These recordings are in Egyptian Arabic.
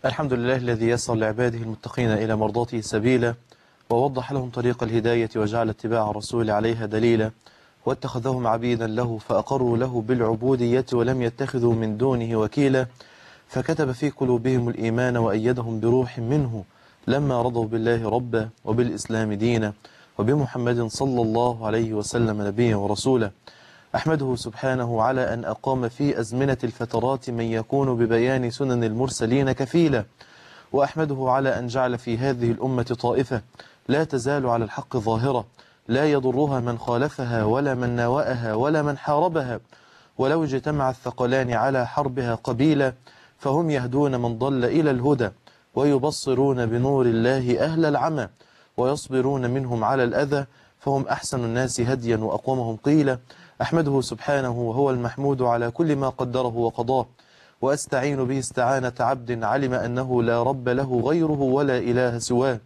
الحمد لله الذي يسر لعباده المتقين إلى مرضاته سبيلا ووضح لهم طريق الهداية وجعل اتباع الرسول عليها دليلا واتخذهم عبيدا له فأقروا له بالعبودية ولم يتخذوا من دونه وكيلا فكتب في قلوبهم الإيمان وأيدهم بروح منه لما رضوا بالله ربا وبالإسلام دينا وبمحمد صلى الله عليه وسلم نبيا ورسولا أحمده سبحانه على أن أقام في أزمنة الفترات من يكون ببيان سنن المرسلين كفيلا وأحمده على أن جعل في هذه الأمة طائفة لا تزال على الحق ظاهرة لا يضرها من خالفها ولا من ناوأها ولا من حاربها ولو اجتمع الثقلان على حربها قبيلا فهم يهدون من ضل إلى الهدى ويبصرون بنور الله أهل العمى ويصبرون منهم على الأذى فهم أحسن الناس هديا وأقومهم قيلا أحمده سبحانه وهو المحمود على كل ما قدره وقضاه وأستعين به استعانة عبد علم أنه لا رب له غيره ولا إله سواه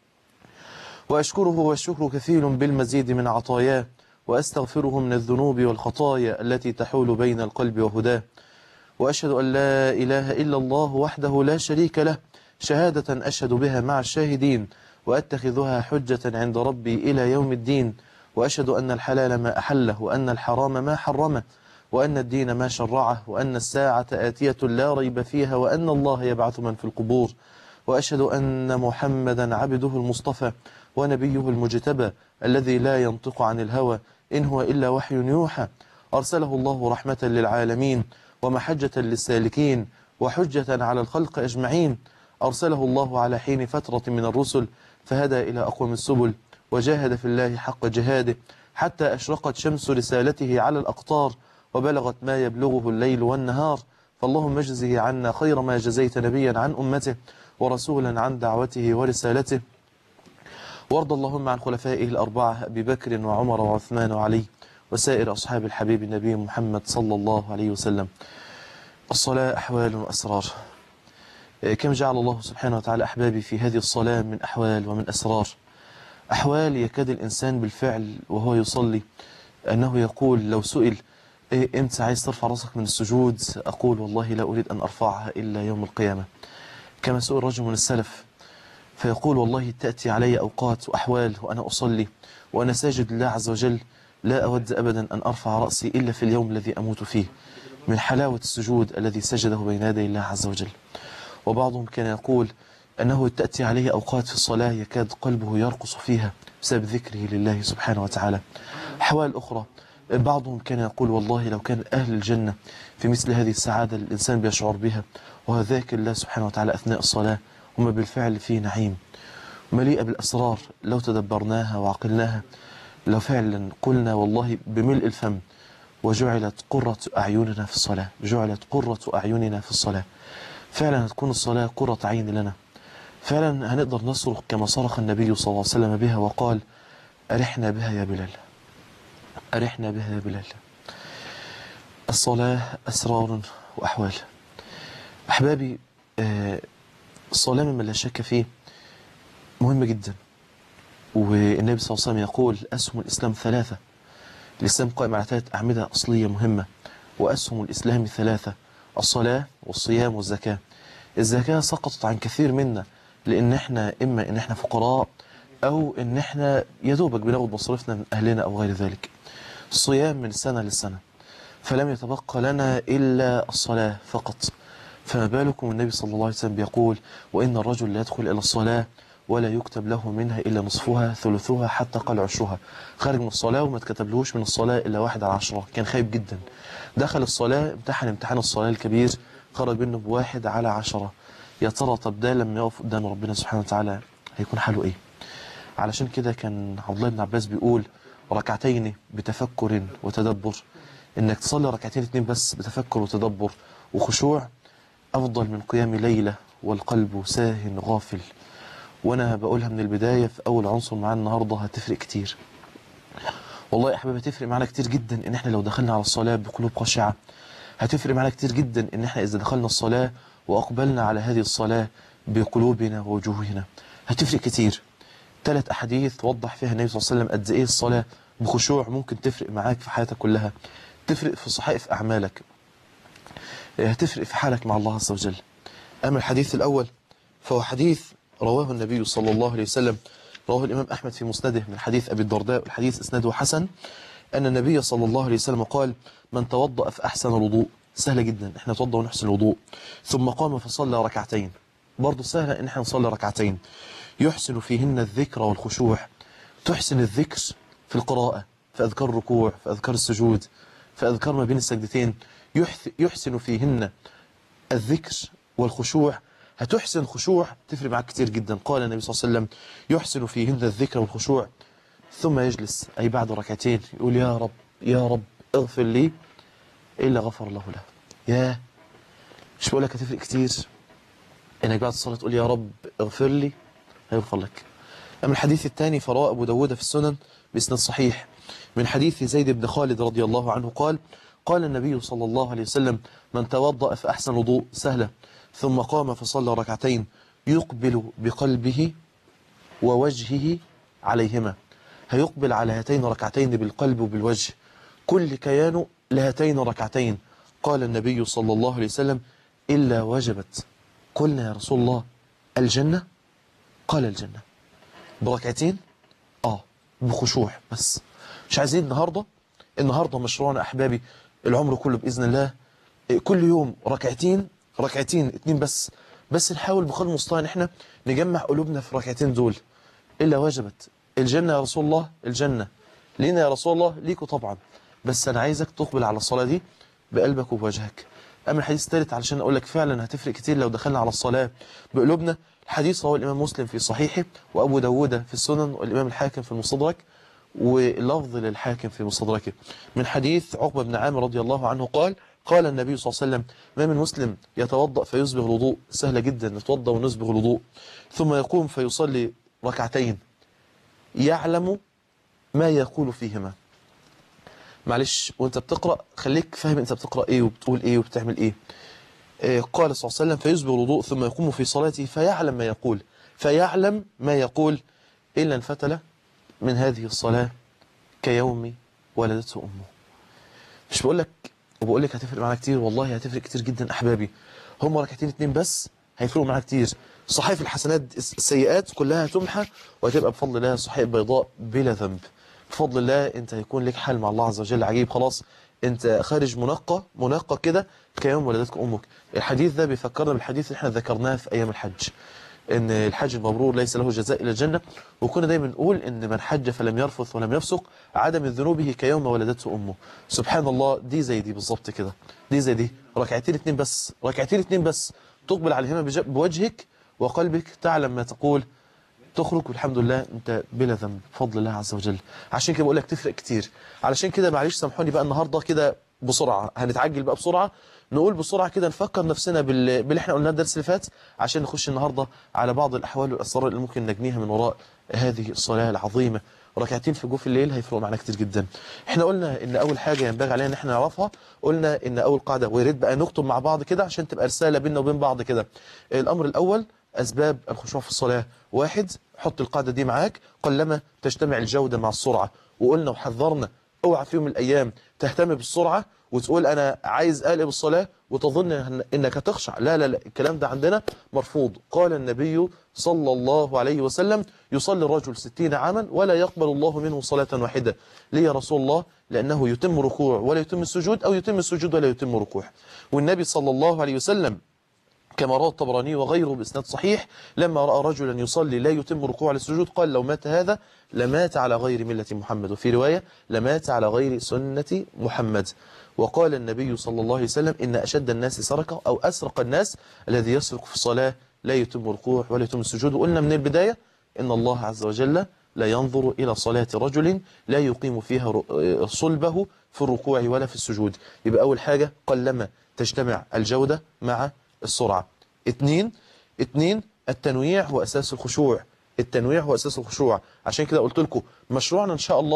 وأشكره والشكر كثير بالمزيد من عطاياه وأستغفره من الذنوب والخطايا التي تحول بين القلب وهداه وأشهد أن لا إله إلا الله وحده لا شريك له شهادة أشهد بها مع الشاهدين وأتخذها حجة عند ربي إلى يوم الدين وأشهد أن الحلال ما أحله وأن الحرام ما حرمه وأن الدين ما شرعه وأن الساعة آتية لا ريب فيها وأن الله يبعث من في القبور وأشهد أن محمدا عبده المصطفى ونبيه المجتبى الذي لا ينطق عن الهوى إن هو إلا وحي يوحى أرسله الله رحمة للعالمين ومحجة للسالكين وحجة على الخلق أجمعين أرسله الله على حين فترة من الرسل فهدى إلى أقوم السبل وجاهد في الله حق جهاده حتى أشرقت شمس رسالته على الأقطار وبلغت ما يبلغه الليل والنهار فاللهم اجزه عنا خير ما جزيت نبيا عن أمته ورسولا عن دعوته ورسالته وارض اللهم عن خلفائه الأربعة أبي بكر وعمر وعثمان وعلي وسائر أصحاب الحبيب النبي محمد صلى الله عليه وسلم الصلاة أحوال وأسرار كم جعل الله سبحانه وتعالى أحبابي في هذه الصلاة من أحوال ومن أسرار أحوال يكاد الإنسان بالفعل وهو يصلي أنه يقول لو سئل إيه إمتى عايز ترفع رأسك من السجود أقول والله لا أريد أن أرفعها إلا يوم القيامة كما سئل رجل من السلف فيقول والله تأتي علي أوقات وأحوال وأنا أصلي وأنا ساجد لله عز وجل لا أود أبدا أن أرفع رأسي إلا في اليوم الذي أموت فيه من حلاوة السجود الذي سجده بين يدي الله عز وجل وبعضهم كان يقول أنه تأتي عليه أوقات في الصلاة يكاد قلبه يرقص فيها بسبب ذكره لله سبحانه وتعالى أحوال أخرى بعضهم كان يقول والله لو كان أهل الجنة في مثل هذه السعادة الإنسان بيشعر بها وهو ذاكر الله سبحانه وتعالى أثناء الصلاة هم بالفعل في نعيم مليئة بالأسرار لو تدبرناها وعقلناها لو فعلا قلنا والله بملء الفم وجعلت قرة أعيننا في الصلاة جعلت قرة أعيننا في الصلاة فعلا هتكون الصلاة قرة عين لنا فعلا هنقدر نصرخ كما صرخ النبي صلى الله عليه وسلم بها وقال أرحنا بها يا بلال أرحنا بها يا بلال الصلاة أسرار وأحوال أحبابي آه، الصلاة مما لا شك فيه مهمة جدا والنبي صلى الله عليه وسلم يقول أسهم الإسلام ثلاثة الإسلام قائم على ثلاث أعمدة أصلية مهمة وأسهم الإسلام ثلاثة الصلاة والصيام والزكاة الزكاة سقطت عن كثير منا لأن احنا إما إن احنا فقراء أو إن احنا يدوبك بناخد مصاريفنا من أهلنا أو غير ذلك الصيام من سنة لسنة فلم يتبقى لنا إلا الصلاة فقط فما بالكم النبي صلى الله عليه وسلم بيقول وإن الرجل لا يدخل إلى الصلاة ولا يكتب له منها إلا نصفها ثلثها حتى قال عشرها خارج من الصلاة وما تكتبلهوش من الصلاة إلا واحد على عشرة كان خايب جدا دخل الصلاة امتحن امتحان الصلاة الكبير خرج منه بواحد على عشرة يا ترى طب ده لما يقف قدام ربنا سبحانه وتعالى هيكون حاله ايه علشان كده كان عبد الله بن عباس بيقول ركعتين بتفكر وتدبر انك تصلي ركعتين اتنين بس بتفكر وتدبر وخشوع افضل من قيام ليلة والقلب ساه غافل وانا بقولها من البداية في اول عنصر معانا النهاردة هتفرق كتير والله يا احبابي هتفرق معانا كتير جدا ان احنا لو دخلنا على الصلاة بقلوب خاشعة هتفرق معانا كتير جدا ان احنا اذا دخلنا الصلاة واقبلنا على هذه الصلاة بقلوبنا ووجوهنا هتفرق كتير ثلاث احاديث وضح فيها النبي صلى الله عليه وسلم قد ايه الصلاة بخشوع ممكن تفرق معاك في حياتك كلها تفرق في صحائف اعمالك هتفرق في حالك مع الله عز وجل أما الحديث الأول فهو حديث رواه النبي صلى الله عليه وسلم رواه الإمام أحمد في مسنده من حديث أبي الدرداء والحديث إسناده حسن أن النبي صلى الله عليه وسلم قال من توضأ فأحسن الوضوء سهلة جدا احنا نتوضأ ونحسن الوضوء ثم قام فصلى ركعتين برضه سهلة ان احنا نصلي ركعتين يحسن فيهن الذكر والخشوع تحسن الذكر في القراءة في أذكار الركوع في أذكار السجود في أذكار ما بين السجدتين يحث- يحسن فيهن الذكر والخشوع هتحسن خشوع تفرق معك كتير جدا قال النبي صلى الله عليه وسلم يحسن فيهن الذكر والخشوع ثم يجلس أي بعد ركعتين يقول يا رب يا رب اغفر لي إلا غفر الله له يا مش بقول لك هتفرق كتير انك بعد الصلاة تقول يا رب اغفر لي هيغفر لك أما الحديث الثاني فرواه أبو داود في السنن بإسناد صحيح من حديث زيد بن خالد رضي الله عنه قال قال النبي صلى الله عليه وسلم من توضأ فأحسن وضوء سهلة ثم قام فصلى ركعتين يقبل بقلبه ووجهه عليهما هيقبل على هاتين ركعتين بالقلب وبالوجه كل كيان لهاتين ركعتين قال النبي صلى الله عليه وسلم إلا وجبت قلنا يا رسول الله الجنة قال الجنة بركعتين آه بخشوع بس مش عايزين النهاردة النهاردة مشروعنا أحبابي العمر كله بإذن الله إيه، كل يوم ركعتين ركعتين اتنين بس بس نحاول بقدر المستطاع ان احنا نجمع قلوبنا في الركعتين دول إلا وجبت الجنة يا رسول الله الجنة لينا يا رسول الله ليكوا طبعا بس أنا عايزك تقبل على الصلاة دي بقلبك وبوجهك أما الحديث الثالث علشان أقول لك فعلا هتفرق كتير لو دخلنا على الصلاة بقلوبنا الحديث رواه الإمام مسلم في صحيحه وأبو داود في السنن والإمام الحاكم في المستدرك ولفظ للحاكم في مستدركه من حديث عقبة بن عامر رضي الله عنه قال قال النبي صلى الله عليه وسلم ما من مسلم يتوضأ فيسبغ الوضوء سهلة جدا نتوضأ ونسبغ الوضوء ثم يقوم فيصلي ركعتين يعلم ما يقول فيهما معلش وانت بتقرأ خليك فاهم انت بتقرأ ايه وبتقول ايه وبتعمل ايه آه، قال صلى الله عليه وسلم فيسبغ الوضوء ثم يقوم في صلاته فيعلم ما يقول فيعلم ما يقول إلا انفتل من هذه الصلاة كيوم ولدته أمه مش بقول لك وبقول لك هتفرق معانا كتير والله هتفرق كتير جدا أحبابي هم ركعتين اتنين بس هيفرقوا معانا كتير صحائف الحسنات السيئات كلها تمحى وهتبقى بفضل الله صحائف بيضاء بلا ذنب بفضل الله انت هيكون لك حال مع الله عز وجل عجيب خلاص انت خارج منقى منقى كده كيوم ولدتك امك الحديث ده بيفكرنا بالحديث اللي احنا ذكرناه في ايام الحج ان الحج المبرور ليس له جزاء الا الجنه وكنا دايما نقول ان من حج فلم يرفث ولم يفسق عدم من ذنوبه كيوم ولدته امه سبحان الله دي زي دي بالظبط كده دي زي دي ركعتين اتنين بس ركعتين اتنين بس تقبل عليهما بج- بوجهك وقلبك تعلم ما تقول تخرج والحمد لله انت بلا ذنب بفضل الله عز وجل عشان كده بقول لك تفرق كتير علشان كده معلش سامحوني بقى النهارده كده بسرعه هنتعجل بقى بسرعه نقول بسرعه كده نفكر نفسنا بال... باللي احنا قلناه الدرس اللي فات عشان نخش النهارده على بعض الاحوال والاسرار اللي ممكن نجنيها من وراء هذه الصلاه العظيمه ركعتين في جوف الليل هيفرقوا معانا كتير جدا احنا قلنا ان اول حاجه ينبغي علينا ان احنا نعرفها قلنا ان اول قاعده ويا ريت بقى نكتب مع بعض كده عشان تبقى رساله بيننا وبين بعض كده الامر الاول أسباب الخشوع في الصلاة واحد حط القاعدة دي معاك قلما تجتمع الجودة مع السرعة وقلنا وحذرنا اوعى في يوم من الأيام تهتم بالسرعة وتقول أنا عايز أقلب الصلاة وتظن إن- إنك هتخشع لا لا لا الكلام ده عندنا مرفوض قال النبي صلى الله عليه وسلم يصلي الرجل ستين عاما ولا يقبل الله منه صلاة واحدة ليه يا رسول الله لأنه يتم ركوع ولا يتم السجود أو يتم السجود ولا يتم ركوع والنبي صلى الله عليه وسلم كما روى الطبراني وغيره بإسناد صحيح لما رأى رجلا يصلي لا يتم ركوع السجود قال لو مات هذا لمات على غير ملة محمد وفي رواية لمات على غير سنة محمد وقال النبي صلى الله عليه وسلم إن أشد الناس سرقة أو أسرق الناس الذي يسرق في الصلاة لا يتم ركوع ولا يتم السجود وقلنا من البداية إن الله عز وجل لا ينظر إلى صلاة رجل لا يقيم فيها ر- صلبه في الركوع ولا في السجود يبقى أول حاجة قلما تجتمع الجودة مع السرعة اتنين اتنين التنويع هو أساس الخشوع التنويع هو أساس الخشوع عشان كده قلت لكم مشروعنا إن شاء الله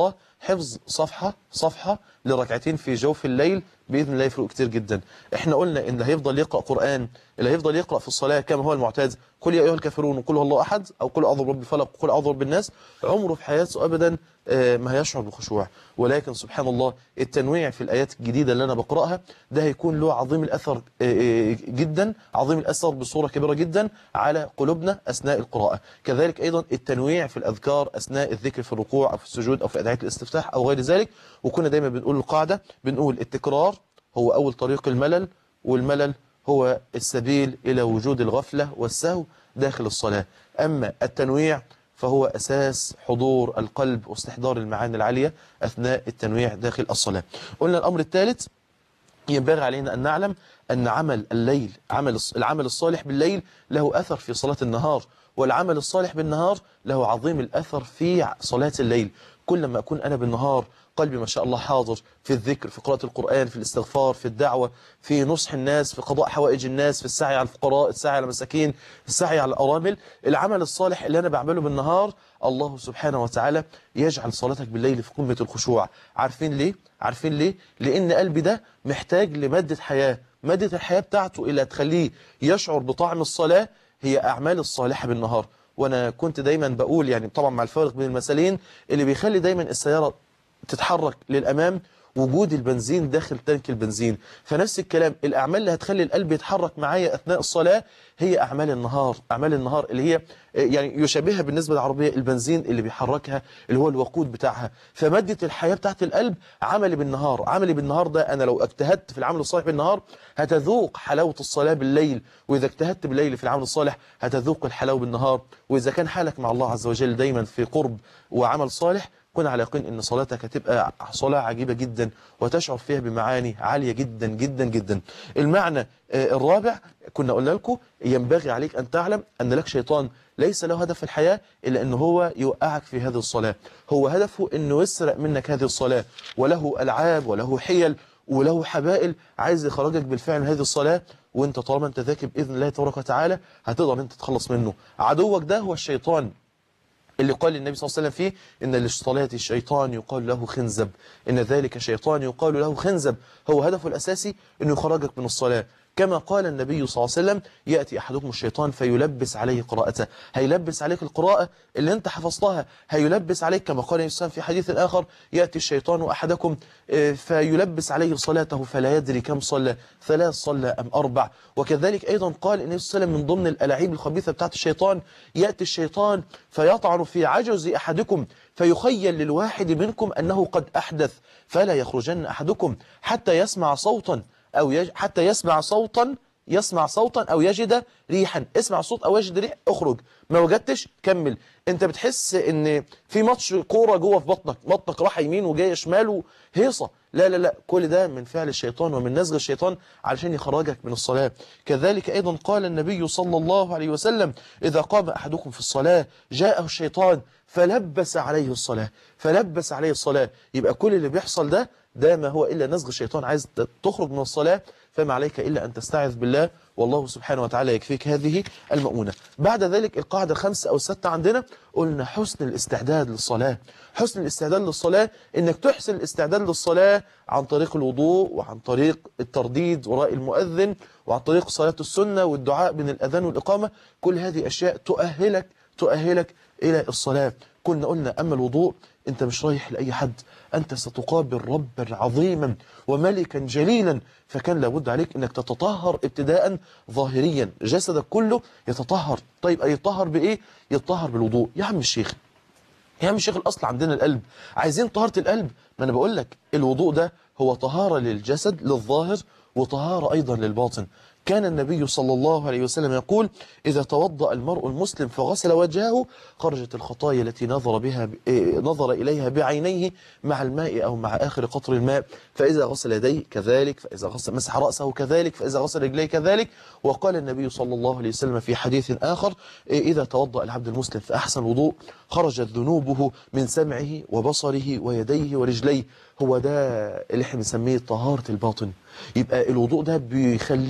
حفظ صفحة صفحة لركعتين في جوف الليل بإذن الله يفرق كتير جدا احنا قلنا ان اللي هيفضل يقرأ قرآن اللي هيفضل يقرأ في الصلاة كما هو المعتاد قل يا أيها الكافرون وقل هو الله أحد أو قل أعوذ برب الفلق وقل أعوذ برب الناس عمره في حياته أبدا آه، ما هيشعر بخشوع ولكن سبحان الله التنويع في الآيات الجديدة اللي أنا بقرأها ده هيكون له عظيم الأثر آه، آه، جدا عظيم الأثر بصورة كبيرة جدا على قلوبنا أثناء القراءة كذلك أيضا التنويع في الأذكار أثناء الذكر في الركوع أو في السجود أو في أدعية الاستفتاح أو غير ذلك وكنا دايما بنقول القاعدة بنقول التكرار هو أول طريق الملل والملل هو السبيل إلى وجود الغفلة والسهو داخل الصلاة أما التنويع فهو أساس حضور القلب واستحضار المعاني العالية أثناء التنويع داخل الصلاة قلنا الأمر الثالث ينبغي علينا أن نعلم أن عمل الليل عمل العمل الصالح بالليل له أثر في صلاة النهار والعمل الصالح بالنهار له عظيم الأثر في صلاة الليل كل ما أكون أنا بالنهار قلبي ما شاء الله حاضر في الذكر في قراءة القرآن في الاستغفار في الدعوة في نصح الناس في قضاء حوائج الناس في السعي على الفقراء السعي على المساكين السعي على الأرامل العمل الصالح اللي أنا بعمله بالنهار الله سبحانه وتعالى يجعل صلاتك بالليل في قمة الخشوع عارفين ليه؟ عارفين ليه؟ لأن قلبي ده محتاج لمادة حياة مادة الحياة بتاعته اللي هتخليه يشعر بطعم الصلاة هي أعمال الصالحة بالنهار وأنا كنت دايما بقول يعني طبعا مع الفارق بين المثلين اللي بيخلي دايما السيارة تتحرك للأمام وجود البنزين داخل تانك البنزين فنفس الكلام الأعمال اللي هتخلي القلب يتحرك معايا أثناء الصلاة هي أعمال النهار أعمال النهار اللي هي يعني يشابهها بالنسبة للعربية البنزين اللي بيحركها اللي هو الوقود بتاعها فمادة الحياة بتاعت القلب عملي بالنهار عملي بالنهار ده أنا لو اجتهدت في العمل الصالح بالنهار هتذوق حلاوة الصلاة بالليل وإذا اجتهدت بالليل في العمل الصالح هتذوق الحلاوة بالنهار وإذا كان حالك مع الله عز وجل دايما في قرب وعمل صالح كن على يقين ان صلاتك هتبقى صلاة عجيبة جدا وتشعر فيها بمعاني عالية جدا جدا جدا المعنى آه، الرابع كنا قلنا لكم ينبغي عليك ان تعلم ان لك شيطان ليس له هدف في الحياة الا ان هو يوقعك في هذه الصلاة هو هدفه انه يسرق منك هذه الصلاة وله العاب وله حيل وله حبائل عايز يخرجك بالفعل من هذه الصلاة وانت طالما انت ذاكر باذن الله تبارك وتعالى هتقدر انت تتخلص منه عدوك ده هو الشيطان اللي قال النبي صلى الله عليه وسلم فيه إن للصلاة الشيطان يقال له خنزب إن ذلك شيطان يقال له خنزب هو هدفه الأساسي أنه يخرجك من الصلاة كما قال النبي صلى الله عليه وسلم يأتي أحدكم الشيطان فيلبس عليه قراءته هيلبس عليك القراءة اللي انت حفظتها هيلبس عليك كما قال النبي صلى الله عليه وسلم في حديث آخر يأتي الشيطان أحدكم آه، فيلبس عليه صلاته فلا يدري كم صلى ثلاث صلى أم أربع وكذلك أيضا قال النبي صلى الله عليه وسلم من ضمن الألاعيب الخبيثة بتاعت الشيطان يأتي الشيطان فيطعن في عجز أحدكم فيخيل للواحد منكم أنه قد أحدث فلا يخرجن أحدكم حتى يسمع صوتا أو يج... حتى يسمع صوتا يسمع صوتا أو يجد ريحا اسمع صوت أو يجد ريح اخرج ما وجدتش كمل انت بتحس ان في ماتش كورة جوه في بطنك بطنك راح يمين وجاي شمال وهيصة لا لا لا كل ده من فعل الشيطان ومن نزغ الشيطان علشان يخرجك من الصلاة كذلك أيضا قال النبي صلى الله عليه وسلم إذا قام أحدكم في الصلاة جاءه الشيطان فلبس عليه الصلاة فلبس عليه الصلاة يبقى كل اللي بيحصل ده ده ما هو إلا نزغ الشيطان عايز تخرج من الصلاة فما عليك إلا أن تستعذ بالله والله سبحانه وتعالى يكفيك هذه المؤونة بعد ذلك القاعدة الخامسة أو الستة عندنا قلنا حسن الاستعداد للصلاة حسن الاستعداد للصلاة إنك تحسن الاستعداد للصلاة عن طريق الوضوء وعن طريق الترديد وراء المؤذن وعن طريق صلاة السنة والدعاء بين الأذان والإقامة كل هذه أشياء تؤهلك تؤهلك إلى الصلاة كنا قلنا أما الوضوء أنت مش رايح لأي حد أنت ستقابل ربا عظيما وملكا جليلا فكان لابد عليك أنك تتطهر ابتداء ظاهريا جسدك كله يتطهر طيب يتطهر بإيه؟ يتطهر بالوضوء يا عم الشيخ يا عم الشيخ الأصل عندنا القلب عايزين طهارة القلب ما أنا بقول لك الوضوء ده هو طهارة للجسد للظاهر وطهارة أيضا للباطن كان النبي صلى الله عليه وسلم يقول إذا توضأ المرء المسلم فغسل وجهه خرجت الخطايا التي نظر بها إيه، نظر إليها بعينيه مع الماء أو مع آخر قطر الماء فإذا غسل يديه كذلك فإذا غسل مسح رأسه كذلك فإذا غسل رجليه كذلك وقال النبي صلى الله عليه وسلم في حديث آخر إيه، إذا توضأ العبد المسلم فأحسن وضوء خرجت ذنوبه من سمعه وبصره ويديه ورجليه هو ده اللي احنا بنسميه طهارة الباطن يبقى الوضوء ده بيخليك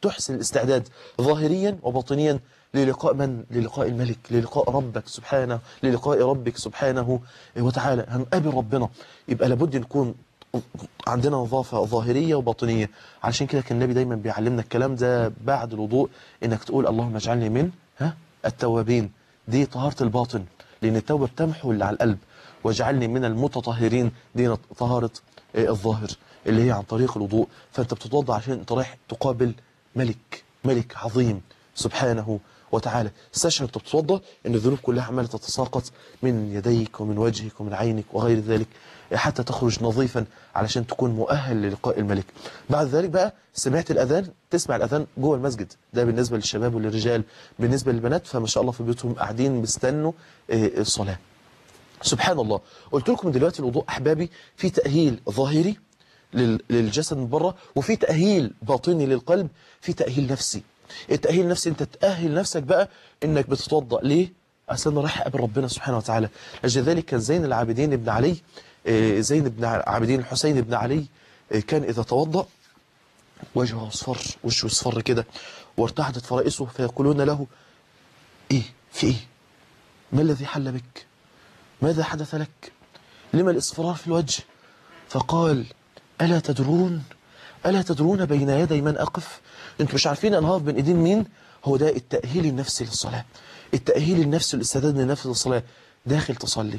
تحسن الاستعداد ظاهريا وباطنيا للقاء من للقاء الملك للقاء ربك سبحانه للقاء ربك سبحانه وتعالى هنقابل ربنا يبقى لابد نكون عندنا نظافة ظاهرية وباطنية علشان كده كان النبي دايما بيعلمنا الكلام ده بعد الوضوء انك تقول اللهم اجعلني من ها التوابين دي طهارة الباطن لان التوبة بتمحو اللي على القلب واجعلني من المتطهرين دي طهارة آه، الظاهر اللي هي عن طريق الوضوء فانت بتتوضا عشان انت رايح تقابل ملك ملك عظيم سبحانه وتعالى استشعر انت بتتوضا ان الذنوب كلها عماله تتساقط من يديك ومن وجهك ومن عينك وغير ذلك حتى تخرج نظيفا علشان تكون مؤهل للقاء الملك بعد ذلك بقى سمعت الاذان تسمع الاذان جوه المسجد ده بالنسبه للشباب وللرجال بالنسبه للبنات فما شاء الله في بيوتهم قاعدين مستنوا آه، الصلاه سبحان الله قلت لكم دلوقتي الوضوء احبابي في تاهيل ظاهري لل- للجسد من بره وفي تاهيل باطني للقلب في تاهيل نفسي التاهيل النفسي انت تاهل نفسك بقى انك بتتوضا ليه اصل انا رايح اقابل ربنا سبحانه وتعالى اجل ذلك كان زين العابدين ابن علي آه، زين بن عابدين الحسين بن علي آه، كان اذا توضا وجهه اصفر وشه اصفر كده وارتعدت فرائسه فيقولون له ايه في ايه ما الذي حل بك ماذا حدث لك لما الإصفرار في الوجه فقال ألا تدرون ألا تدرون بين يدي من أقف أنتم مش عارفين أنا هقف بين إيدين مين هو ده التأهيل النفسي للصلاة التأهيل النفسي والاستعداد النفسي للصلاة داخل تصلي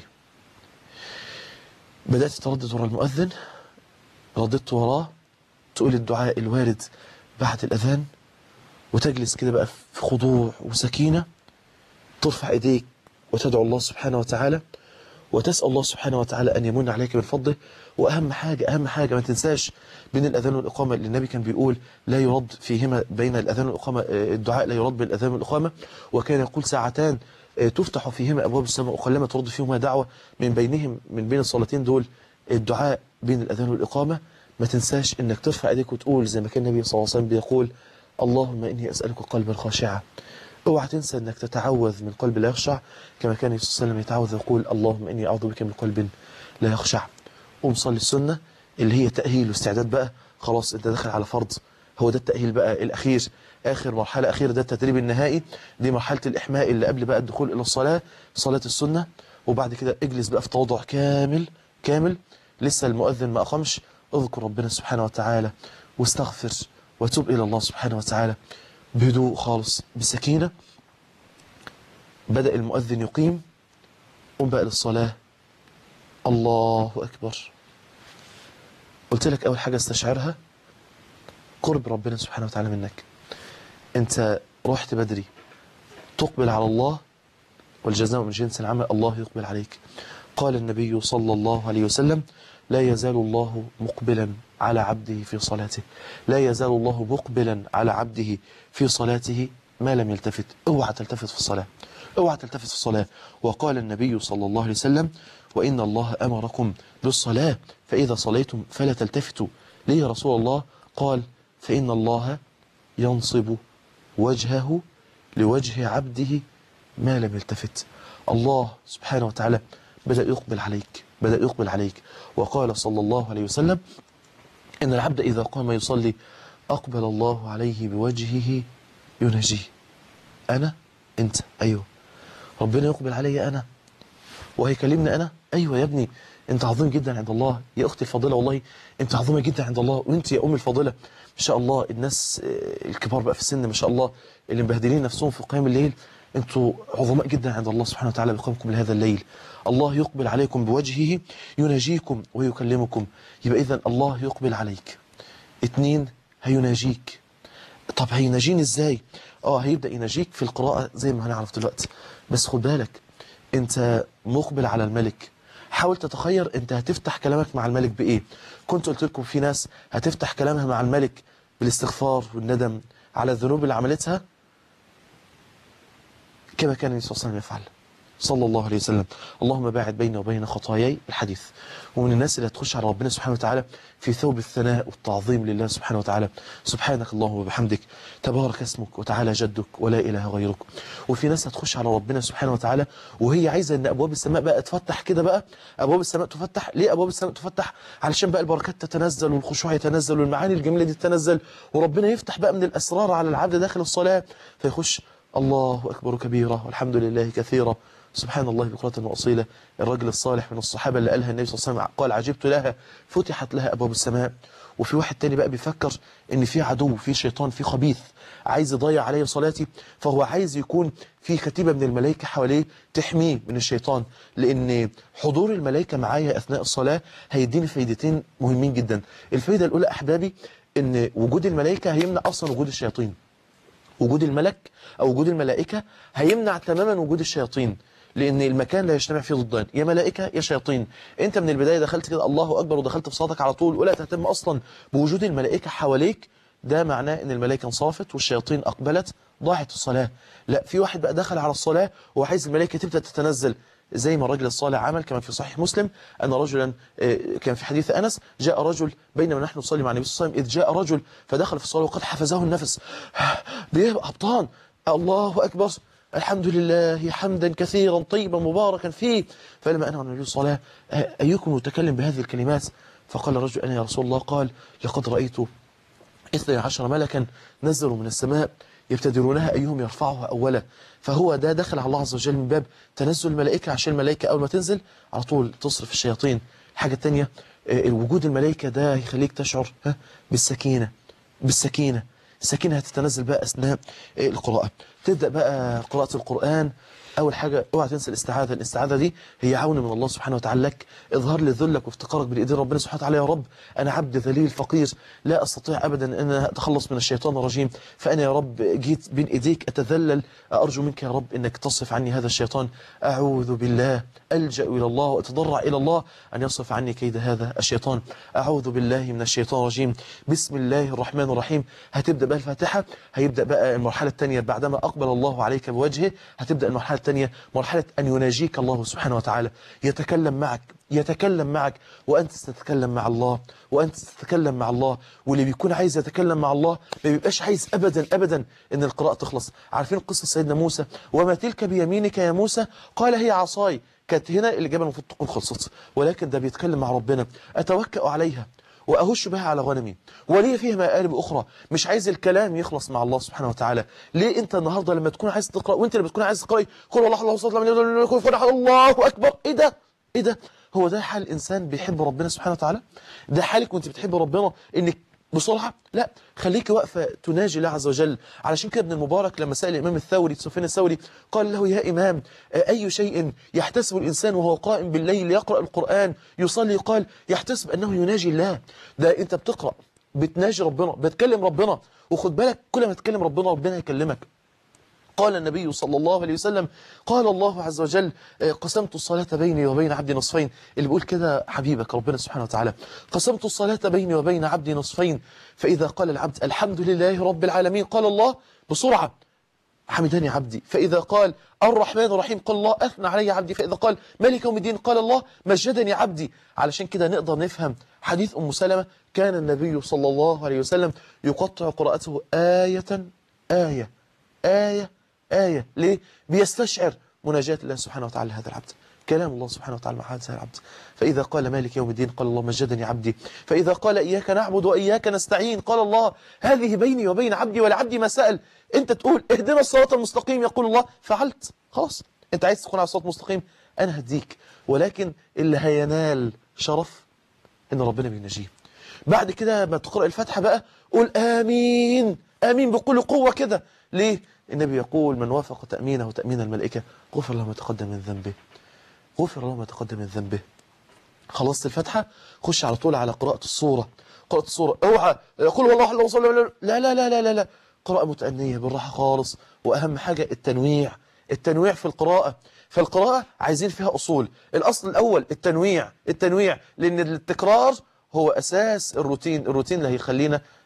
بدأت تردد ورا المؤذن رددت وراه تقول الدعاء الوارد بعد الأذان وتجلس كده بقى في خضوع وسكينة ترفع إيديك وتدعو الله سبحانه وتعالى وتسأل الله سبحانه وتعالى أن يمن عليك من فضله وأهم حاجة أهم حاجة ما تنساش بين الأذان والإقامة اللي النبي كان بيقول لا يرد فيهما بين الأذان والإقامة آه، الدعاء لا يرد بين الأذان والإقامة وكان يقول ساعتان آه، تفتح فيهما أبواب السماء وقلما ترد فيهما دعوة من بينهم من بين الصلاتين دول الدعاء بين الأذان والإقامة ما تنساش إنك ترفع إيديك وتقول زي ما كان النبي صلى الله عليه وسلم بيقول اللهم إني أسألك قلبا خاشعا اوعى تنسى انك تتعوذ من قلب لا يخشع كما كان النبي صلى الله عليه وسلم يتعوذ ويقول اللهم اني اعوذ بك من قلب لا يخشع قوم صلي السنه اللي هي تاهيل واستعداد بقى خلاص انت داخل على فرض هو ده التاهيل بقى الاخير اخر مرحله اخيره ده التدريب النهائي دي مرحله الاحماء اللي قبل بقى الدخول الى الصلاه صلاه السنه وبعد كده اجلس بقى في تواضع كامل كامل لسه المؤذن ما اقامش اذكر ربنا سبحانه وتعالى واستغفر وتوب الى الله سبحانه وتعالى بهدوء خالص بسكينة بدأ المؤذن يقيم قم بقى للصلاة الله أكبر قلت لك أول حاجة استشعرها قرب ربنا سبحانه وتعالى منك أنت رحت بدري تقبل على الله والجزاء من جنس العمل الله يقبل عليك قال النبي صلى الله عليه وسلم لا يزال الله مقبلا على عبده في صلاته لا يزال الله مقبلا على عبده في صلاته ما لم يلتفت اوعى تلتفت في الصلاة اوعى تلتفت في الصلاة وقال النبي صلى الله عليه وسلم وإن الله أمركم بالصلاة فإذا صليتم فلا تلتفتوا ليه يا رسول الله قال فإن الله ينصب وجهه لوجه عبده ما لم يلتفت الله سبحانه وتعالى بدأ يقبل عليك بدأ يقبل عليك وقال صلى الله عليه وسلم إن العبد إذا قام يصلي أقبل الله عليه بوجهه يناجيه أنا أنت أيوه ربنا يقبل علي أنا وهيكلمني أنا أيوه يا ابني أنت عظيم جدا عند الله يا أختي الفاضلة والله أنت عظيمة جدا عند الله وأنت يا أم الفاضلة ما شاء الله الناس آه، الكبار بقى في السن ما شاء الله اللي مبهدلين نفسهم في قيام الليل أنتوا عظماء جدا عند الله سبحانه وتعالى بقيامكم لهذا الليل الله يقبل عليكم بوجهه يناجيكم ويكلمكم يبقى إذا الله يقبل عليك اتنين هيناجيك طب هيناجيني ازاي اه هيبدأ يناجيك في القراءة زي ما هنعرف دلوقتي بس خد بالك انت مقبل على الملك حاول تتخير انت هتفتح كلامك مع الملك بايه كنت قلت لكم في ناس هتفتح كلامها مع الملك بالاستغفار والندم على الذنوب اللي عملتها كما كان النبي صلى الله عليه وسلم يفعل صلى الله عليه وسلم اللهم باعد بيني وبين خطاياي الحديث ومن الناس اللي هتخش على ربنا سبحانه وتعالى في ثوب الثناء والتعظيم لله سبحانه وتعالى سبحانك اللهم وبحمدك تبارك اسمك وتعالى جدك ولا إله غيرك وفي ناس هتخش على ربنا سبحانه وتعالى وهي عايزة ان أبواب السماء بقى تفتح كده بقى أبواب السماء تفتح ليه أبواب السماء تفتح علشان بقى البركات تتنزل والخشوع يتنزل والمعاني الجميلة دي تتنزل وربنا يفتح بقى من الأسرار على العبد داخل الصلاة فيخش الله أكبر كبيرة والحمد لله كثيرا سبحان الله بكرة وأصيلة الرجل الصالح من الصحابة اللي قالها النبي صلى الله عليه وسلم قال عجبت لها فتحت لها أبواب السماء وفي واحد تاني بقى بيفكر ان في عدو في شيطان في خبيث عايز يضيع عليه صلاتي فهو عايز يكون في كتيبة من الملائكة حواليه تحميه من الشيطان لان حضور الملائكة معايا اثناء الصلاة هيديني فايدتين مهمين جدا الفايدة الاولى احبابي ان وجود الملائكة هيمنع اصلا وجود الشياطين وجود الملك أو وجود الملائكة هيمنع تماما وجود الشياطين لأن المكان لا يجتمع فيه ضدان يا ملائكة يا شياطين أنت من البداية دخلت كده الله أكبر ودخلت في صلاتك على طول ولا تهتم أصلا بوجود الملائكة حواليك ده معناه أن الملائكة انصرفت والشياطين أقبلت ضاعت الصلاة لا في واحد بقى دخل على الصلاة وعايز الملائكة تبدأ تتنزل زي ما الرجل الصالح عمل كما في صحيح مسلم أن رجلا آه، كان في حديث أنس جاء رجل بينما نحن نصلي مع النبي صلى الله عليه وسلم إذ جاء رجل فدخل في الصلاة وقد حفزه النفس بيبقى هبطان الله أكبر الحمد لله حمدا كثيرا طيبا مباركا فيه فلما أنا النبي صلى الله عليه وسلم آه، أيكم يتكلم بهذه الكلمات فقال الرجل أنا يا رسول الله قال لقد رأيت اثني عشر ملكا نزلوا من السماء يبتدرونها أيهم يرفعها أولا فهو ده دخل على الله عز وجل من باب تنزل الملائكة عشان الملائكة أول ما تنزل على طول تصرف الشياطين الحاجة التانية آه، وجود الملائكة ده يخليك تشعر ها، بالسكينة بالسكينة السكينة هتتنزل بقى أثناء آه، القراءة تبدأ بقى قراءة القرآن أول حاجة اوعى تنسى الاستعاذة الاستعاذة دي هي عون من الله سبحانه وتعالى لك إظهار لذلك وافتقارك بإيدين ربنا سبحانه وتعالى يا رب أنا عبد ذليل فقير لا أستطيع أبدا أن أنا أتخلص من الشيطان الرجيم فأنا يا رب جيت بين إيديك أتذلل أرجو منك يا رب أنك تصرف عني هذا الشيطان أعوذ بالله ألجأ إلى الله وأتضرع إلى الله أن يصرف عني كيد هذا الشيطان أعوذ بالله من الشيطان الرجيم بسم الله الرحمن الرحيم هتبدأ بقى الفاتحة هيبدأ بقى المرحلة الثانية بعدما أقبل الله عليك بوجهه هتبدأ المرحلة الثانية مرحلة أن يناجيك الله سبحانه وتعالى يتكلم معك يتكلم معك وأنت تتكلم مع الله وأنت تتكلم مع الله واللي بيكون عايز يتكلم مع الله ما بيبقاش عايز أبدا أبدا أن القراءة تخلص عارفين قصة سيدنا موسى وما تلك بيمينك يا موسى قال هي عصاي كانت هنا الإجابة المفروض تكون خلصت ولكن ده بيتكلم مع ربنا أتوكأ عليها وأهش بها على غنمي ولي فيها مآرب أخرى مش عايز الكلام يخلص مع الله سبحانه وتعالى ليه أنت النهاردة لما تكون عايز تقرأ وأنت اللي بتكون عايز تقرأ قل الله الله صلى الله عليه الله أكبر إيه ده إيه ده هو ده حال الإنسان بيحب ربنا سبحانه وتعالى ده حالك وأنت بتحب ربنا إنك بسرعة لا خليك واقفة تناجي الله عز وجل علشان كده ابن المبارك لما سأل الإمام الثوري سفيان الثوري قال له يا إمام أي شيء يحتسب الإنسان وهو قائم بالليل يقرأ القرآن يصلي قال يحتسب أنه يناجي الله ده أنت بتقرأ بتناجي ربنا بتكلم ربنا وخد بالك كل ما تكلم ربنا ربنا يكلمك قال النبي صلى الله عليه وسلم قال الله عز وجل آه، قسمت الصلاة بيني وبين عبدي نصفين اللي بيقول كده حبيبك ربنا سبحانه وتعالى قسمت الصلاة بيني وبين عبدي نصفين فإذا قال العبد الحمد لله رب العالمين قال الله بسرعة حمدني عبدي فإذا قال الرحمن الرحيم قال الله أثنى علي عبدي فإذا قال ملك يوم الدين قال الله مجدني عبدي علشان كده نقدر نفهم حديث أم سلمة كان النبي صلى الله عليه وسلم يقطع قراءته آية آية آية آية ليه؟ بيستشعر مناجاة الله سبحانه وتعالى لهذا العبد كلام الله سبحانه وتعالى مع هذا العبد فإذا قال مالك يوم الدين قال الله مجدني عبدي فإذا قال إياك نعبد وإياك نستعين قال الله هذه بيني وبين عبدي ولعبدي ما سأل أنت تقول اهدنا الصراط المستقيم يقول الله فعلت خلاص أنت عايز تكون على الصراط المستقيم أنا هديك ولكن اللي هينال شرف إن ربنا بينجيه بعد كده ما تقرأ الفاتحة بقى قول آمين آمين بكل قوة كده ليه؟ النبي يقول من وافق تأمينه تأمين الملائكة غفر له ما تقدم من ذنبه غفر له ما تقدم من ذنبه خلصت الفاتحة خش على طول على قراءة الصورة قراءة الصورة اوعى قل والله الله صلى الله لا لا لا لا لا لا قراءة متأنية بالراحة خالص وأهم حاجة التنويع التنويع في القراءة فالقراءة عايزين فيها أصول الأصل الأول التنويع التنويع لأن التكرار هو أساس الروتين الروتين اللي هيخلينا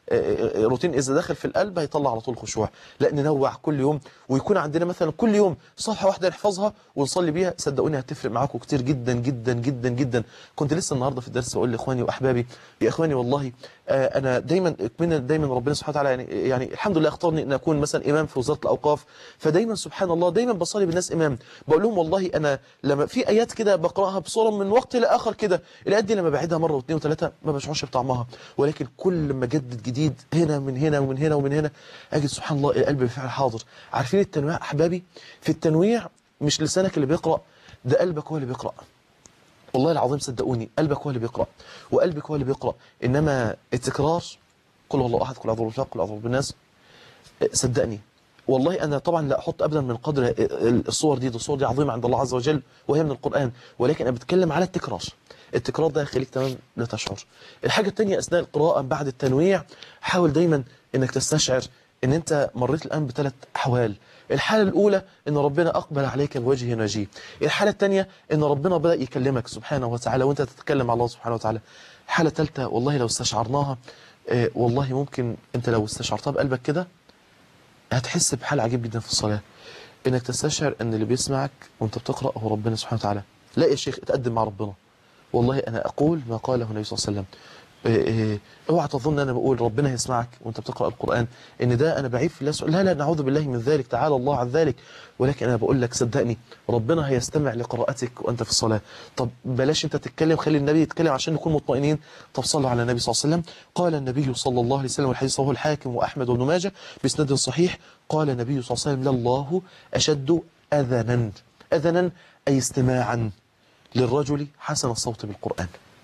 آه، آه، روتين اذا دخل في القلب هيطلع على طول خشوع لا ننوع كل يوم ويكون عندنا مثلا كل يوم صفحه واحده نحفظها ونصلي بيها صدقوني هتفرق معاكم كتير جدا جدا جدا جدا كنت لسه النهارده في الدرس بقول لاخواني واحبابي يا اخواني والله آه، انا دايما من دايما ربنا سبحانه وتعالى يعني يعني الحمد لله اختارني ان اكون مثلا امام في وزاره الاوقاف فدايما سبحان الله دايما بصلي بالناس امام بقول لهم والله انا لما في ايات كده بقراها بصوره من وقت لاخر كده الايات دي لما بعيدها مره واثنين وثلاثه ما بشعرش بطعمها ولكن كل ما جدد جديد هنا من هنا ومن هنا ومن هنا اجد سبحان الله القلب بالفعل حاضر عارفين التنويع احبابي في التنويع مش لسانك اللي بيقرا ده قلبك هو اللي بيقرا والله العظيم صدقوني قلبك هو اللي بيقرأ وقلبك هو اللي بيقرأ إنما التكرار قل هو الله أحد قل أعوذ بالفلق قل أعوذ بالناس صدقني والله أنا طبعا لا أحط أبدا من قدر الصور دي دي الصور دي عظيمة عند الله عز وجل وهي من القرآن ولكن أنا بتكلم على التكرار التكرار ده يخليك تمام لا تشعر الحاجة التانية أثناء القراءة بعد التنويع حاول دايما أنك تستشعر أن أنت مريت الآن بثلاث أحوال الحالة الأولى أن ربنا أقبل عليك بوجه نجيه الحالة الثانية أن ربنا بدأ يكلمك سبحانه وتعالى وأنت تتكلم مع الله سبحانه وتعالى الحالة الثالثة والله لو استشعرناها آه، والله ممكن أنت لو استشعرتها بقلبك كده هتحس بحال عجيب جدا في الصلاة انك تستشعر ان اللي بيسمعك وانت بتقرأ هو ربنا سبحانه وتعالى لا يا شيخ اتقدم مع ربنا والله انا اقول ما قاله النبي صلى الله عليه وسلم إيه إيه، اوعى تظن انا بقول ربنا يسمعك وانت بتقرأ القرآن ان ده انا بعيب في الله سبحانه- لا لا نعوذ بالله من ذلك تعالى الله عن ذلك ولكن انا بقول لك صدقني ربنا هيستمع لقراءتك وانت في الصلاة طب بلاش انت تتكلم خلي النبي يتكلم عشان نكون مطمئنين طب صلوا على النبي صلى الله عليه وسلم قال النبي صلى الله عليه وسلم والحديث رواه الحاكم واحمد وابن ماجه باسناد صحيح قال النبي صلى الله عليه وسلم لله اشد اذنا اذنا اي استماعا للرجل حسن الصوت بالقرآن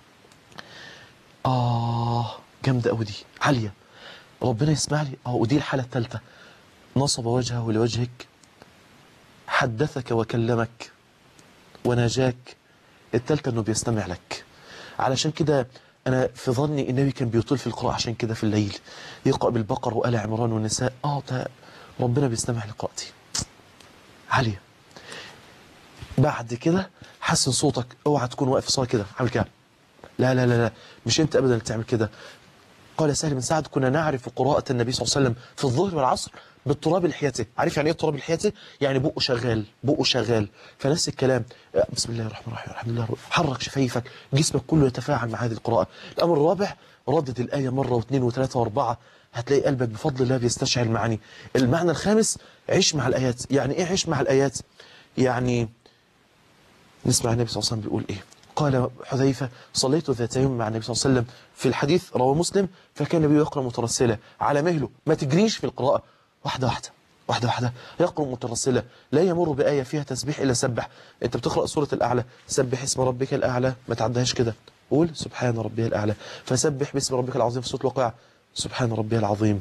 آه جامدة أوي دي عالية ربنا يسمع لي اه ودي الحالة الثالثة نصب وجهه لوجهك حدثك وكلمك وناجاك الثالثة انه بيستمع لك علشان كده انا في ظني النبي كان بيطيل في القراءة عشان كده في الليل يقرأ بالبقر وآل عمران والنساء اه ده ربنا بيستمع لقراءتي عالية بعد كده حسن صوتك اوعى تكون واقف في صلاة كده عامل كده لا لا لا لا مش انت ابدا اللي تعمل كده قال سهل بن سعد كنا نعرف قراءة النبي صلى الله عليه وسلم في الظهر والعصر بالتراب لحيته عارف يعني ايه التراب لحيته يعني بقه شغال بقه شغال فنفس الكلام بسم الله الرحمن الرحيم الحمد لله رب- حرك شفايفك جسمك كله يتفاعل مع هذه القراءة الامر الرابع ردد الآية مرة واثنين وثلاثة واربعة هتلاقي قلبك بفضل الله بيستشعر المعاني المعنى الخامس عيش مع الآيات يعني ايه عيش مع الآيات يعني نسمع النبي صلى الله عليه وسلم بيقول ايه قال حذيفة صليت ذات يوم مع النبي صلى الله عليه وسلم في الحديث رواه مسلم فكان النبي يقرأ مترسلة على مهله ما تجريش في القراءة واحدة واحدة واحدة واحدة يقرأ مترسلة لا يمر بآية فيها تسبيح إلا سبح أنت بتقرأ سورة الأعلى سبح اسم ربك الأعلى ما تعدهاش كده قول سبحان ربي الأعلى فسبح باسم ربك العظيم في سورة الواقعة سبحان ربي العظيم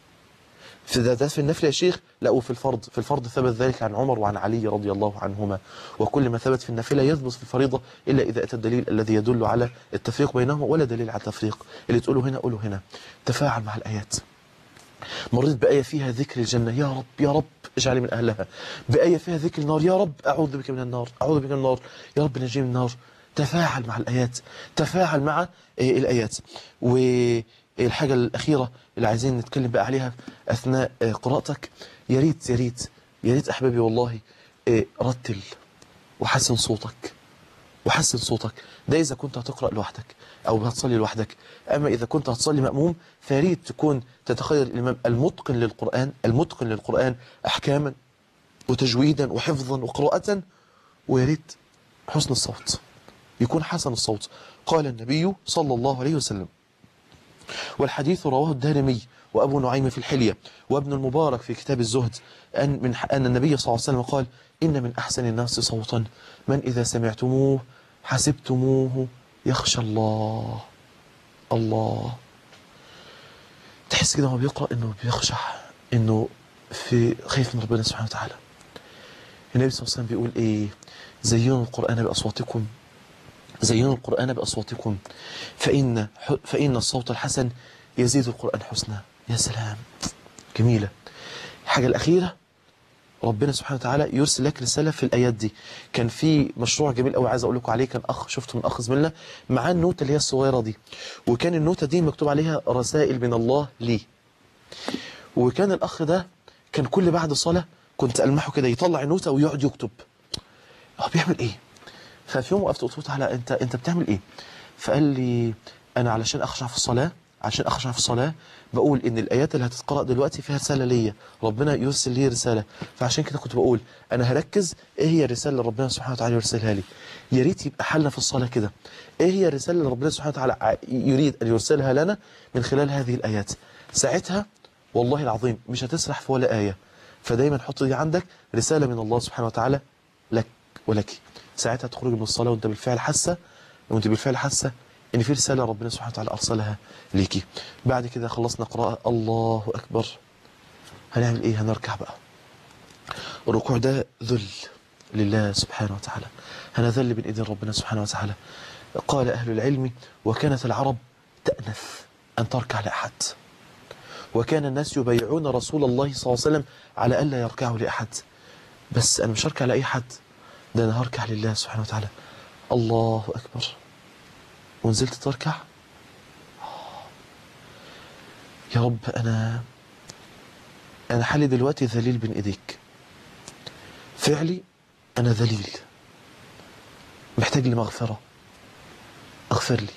في ده, ده في النفل يا شيخ لا وفي الفرض في الفرض ثبت ذلك عن عمر وعن علي رضي الله عنهما وكل ما ثبت في النافلة يثبت في الفريضة إلا إذا أتى الدليل الذي يدل على التفريق بينهما ولا دليل على التفريق اللي تقوله هنا قوله هنا تفاعل مع الآيات مريت بآية فيها ذكر الجنة يا رب يا رب اجعلي من أهلها بآية فيها ذكر النار يا رب أعوذ بك من النار أعوذ بك من النار يا رب نجي من النار تفاعل مع الآيات تفاعل مع آه، الآيات والحاجة الأخيرة اللي عايزين نتكلم بقى عليها أثناء آه، قراءتك يا ريت يا ريت يا ريت أحبابي والله آه، رتل وحسن صوتك وحسن صوتك ده إذا كنت هتقرأ لوحدك أو هتصلي لوحدك أما إذا كنت هتصلي مأموم فياريت تكون تتخير الإمام المتقن للقرآن المتقن للقرآن أحكاما وتجويدا وحفظا وقراءة وياريت حسن الصوت يكون حسن الصوت قال النبي صلى الله عليه وسلم والحديث رواه الدارمي وأبو نعيم في الحلية وابن المبارك في كتاب الزهد أن, من أن النبي صلى الله عليه وسلم قال إن من أحسن الناس صوتا من إذا سمعتموه حسبتموه يخشى الله الله تحس كده هو بيقرأ إنه بيخشع إنه في خايف من ربنا سبحانه وتعالى النبي صلى الله عليه وسلم بيقول إيه زينوا القرآن بأصواتكم زينوا القرآن بأصواتكم فإن, فإن الصوت الحسن يزيد القرآن حسنا يا سلام جميلة الحاجة الأخيرة ربنا سبحانه وتعالى يرسل لك رسالة في الآيات دي كان في مشروع جميل قوي عايز أقول لكم عليه كان أخ شفته من أخ زميلنا معاه النوتة اللي هي الصغيرة دي وكان النوتة دي مكتوب عليها رسائل من الله لي وكان الأخ ده كان كل بعد صلاة كنت ألمحه كده يطلع النوتة ويقعد يكتب هو بيعمل إيه ففي يوم وقفت قلت له تعالى أنت أنت بتعمل إيه فقال لي أنا علشان أخشع في الصلاة عشان أخشع في الصلاة بقول إن الآيات اللي هتتقرأ دلوقتي فيها رسالة ليا ربنا يرسل لي رسالة فعشان كده كنت بقول أنا هركز إيه هي الرسالة اللي ربنا سبحانه وتعالى يرسلها لي يا ريت يبقى حالنا في الصلاة كده إيه هي الرسالة اللي ربنا سبحانه وتعالى ع- يريد أن يرسلها لنا من خلال هذه الآيات ساعتها والله العظيم مش هتسرح في ولا آية فدايما حط دي عندك رسالة من الله سبحانه وتعالى لك ولك ساعتها تخرج من الصلاة وانت بالفعل حاسة وانت بالفعل حاسة ان في رسالة ربنا سبحانه وتعالى ارسلها ليكي بعد كده خلصنا قراءة الله اكبر هنعمل ايه هنركع بقى الركوع ده ذل لله سبحانه وتعالى هنذل بين ايدين ربنا سبحانه وتعالى قال اهل العلم وكانت العرب تأنف ان تركع لاحد وكان الناس يبايعون رسول الله صلى الله عليه وسلم على الا يركعوا لاحد بس انا مش هركع لاي حد ده انا هركع لله سبحانه وتعالى الله اكبر ونزلت تركع يا رب أنا أنا حالي دلوقتي ذليل بين إيديك فعلي أنا ذليل محتاج لمغفرة اغفر لي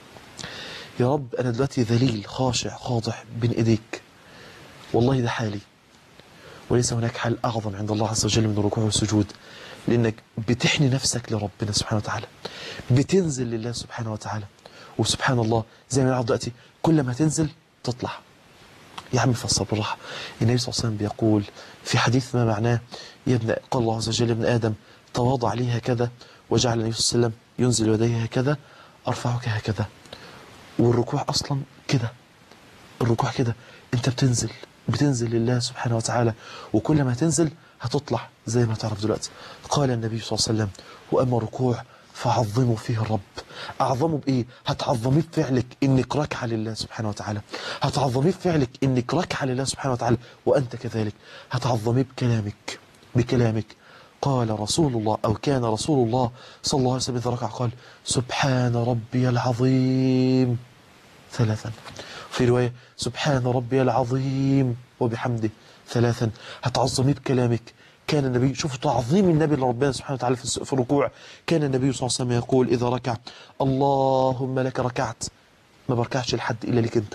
يا رب أنا دلوقتي ذليل خاشع خاضع بين إيديك والله ده حالي وليس هناك حال أعظم عند الله عز وجل من الركوع والسجود لأنك بتحني نفسك لربنا سبحانه وتعالى بتنزل لله سبحانه وتعالى وسبحان الله زي ما نعرف دلوقتي كل ما تنزل تطلع يا عم فصل بالراحة النبي صلى الله عليه وسلم بيقول في حديث ما معناه يا ابن قال الله عز وجل يا ابن آدم تواضع لي هكذا وجعل النبي صلى الله عليه وسلم ينزل يديه هكذا أرفعك هكذا والركوع أصلا كده الركوع كده انت بتنزل بتنزل لله سبحانه وتعالى وكل ما تنزل هتطلع زي ما تعرف دلوقتي قال النبي صلى الله عليه وسلم وأما ركوع فعظموا فيه الرب أعظموا بإيه هتعظميه بفعلك إنك راكعة لله سبحانه وتعالى هتعظميه بفعلك إنك راكعة لله سبحانه وتعالى وأنت كذلك هتعظميه بكلامك بكلامك قال رسول الله أو كان رسول الله صلى الله عليه وسلم إذا ركع قال سبحان ربي العظيم ثلاثا في رواية سبحان ربي العظيم وبحمده ثلاثا هتعظميه بكلامك كان النبي شوفوا تعظيم النبي لربنا سبحانه وتعالى في الس- في الركوع كان النبي صلى الله عليه وسلم يقول إذا ركع اللهم لك ركعت ما بركعش لحد إلا لك أنت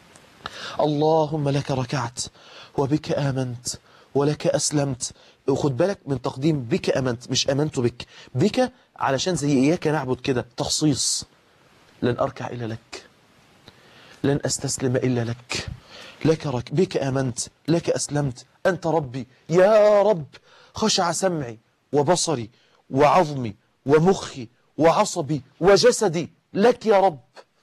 اللهم لك ركعت وبك آمنت ولك أسلمت خد بالك من تقديم بك آمنت مش آمنت بك بك علشان زي إياك نعبد كده تخصيص لن أركع إلا لك لن أستسلم إلا لك لك رك بك آمنت لك أسلمت أنت ربي يا رب خشع سمعي وبصري وعظمي ومخي وعصبي وجسدي لك يا رب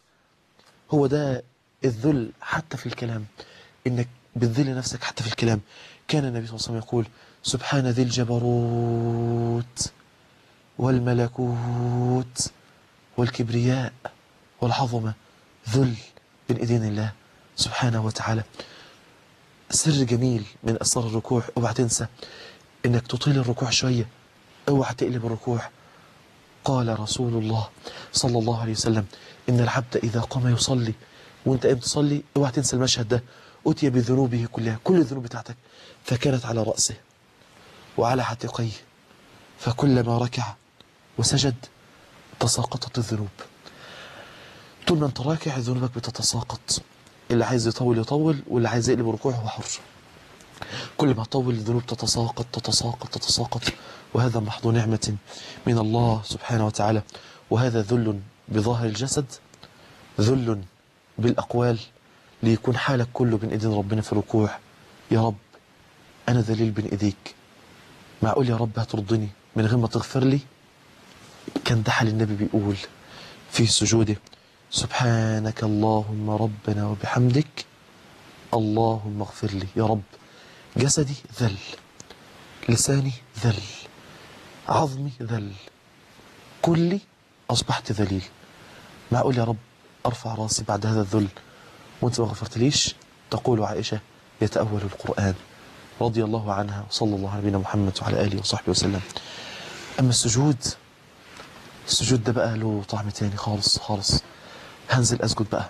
هو ده الذل حتى في الكلام إنك بتذل نفسك حتى في الكلام كان النبي صلى الله عليه وسلم يقول سبحان ذي الجبروت والملكوت والكبرياء والعظمة ذل بين ايدين الله سبحانه وتعالى سر جميل من اسرار الركوع اوعى تنسى انك تطيل الركوع شويه اوعى تقلب الركوع قال رسول الله صلى الله عليه وسلم ان العبد اذا قام يصلي وانت قايم تصلي اوعى تنسى المشهد ده اتي بذنوبه كلها كل الذنوب بتاعتك فكانت على راسه وعلى عاتقيه فكلما ركع وسجد تساقطت الذنوب طول ما انت راكع ذنوبك بتتساقط اللي عايز يطول يطول واللي عايز يقلب ركوع هو حر كل ما طول الذنوب تتساقط تتساقط تتساقط وهذا محض نعمة من الله سبحانه وتعالى وهذا ذل بظاهر الجسد ذل بالأقوال ليكون حالك كله بين ايدين ربنا في الركوع يا رب أنا ذليل بين ايديك معقول يا رب هترضني من غير ما تغفر لي كان ده حال النبي بيقول في سجوده سبحانك اللهم ربنا وبحمدك اللهم اغفر لي يا رب جسدي ذل لساني ذل عظمي ذل كلي أصبحت ذليل معقول يا رب أرفع راسي بعد هذا الذل وانت ما غفرتليش تقول عائشة يتأول القرآن رضي الله عنها وصلى الله على نبينا محمد وعلى آله وصحبه وسلم أما السجود السجود ده بقى له طعم تاني خالص خالص هنزل أسجد بقى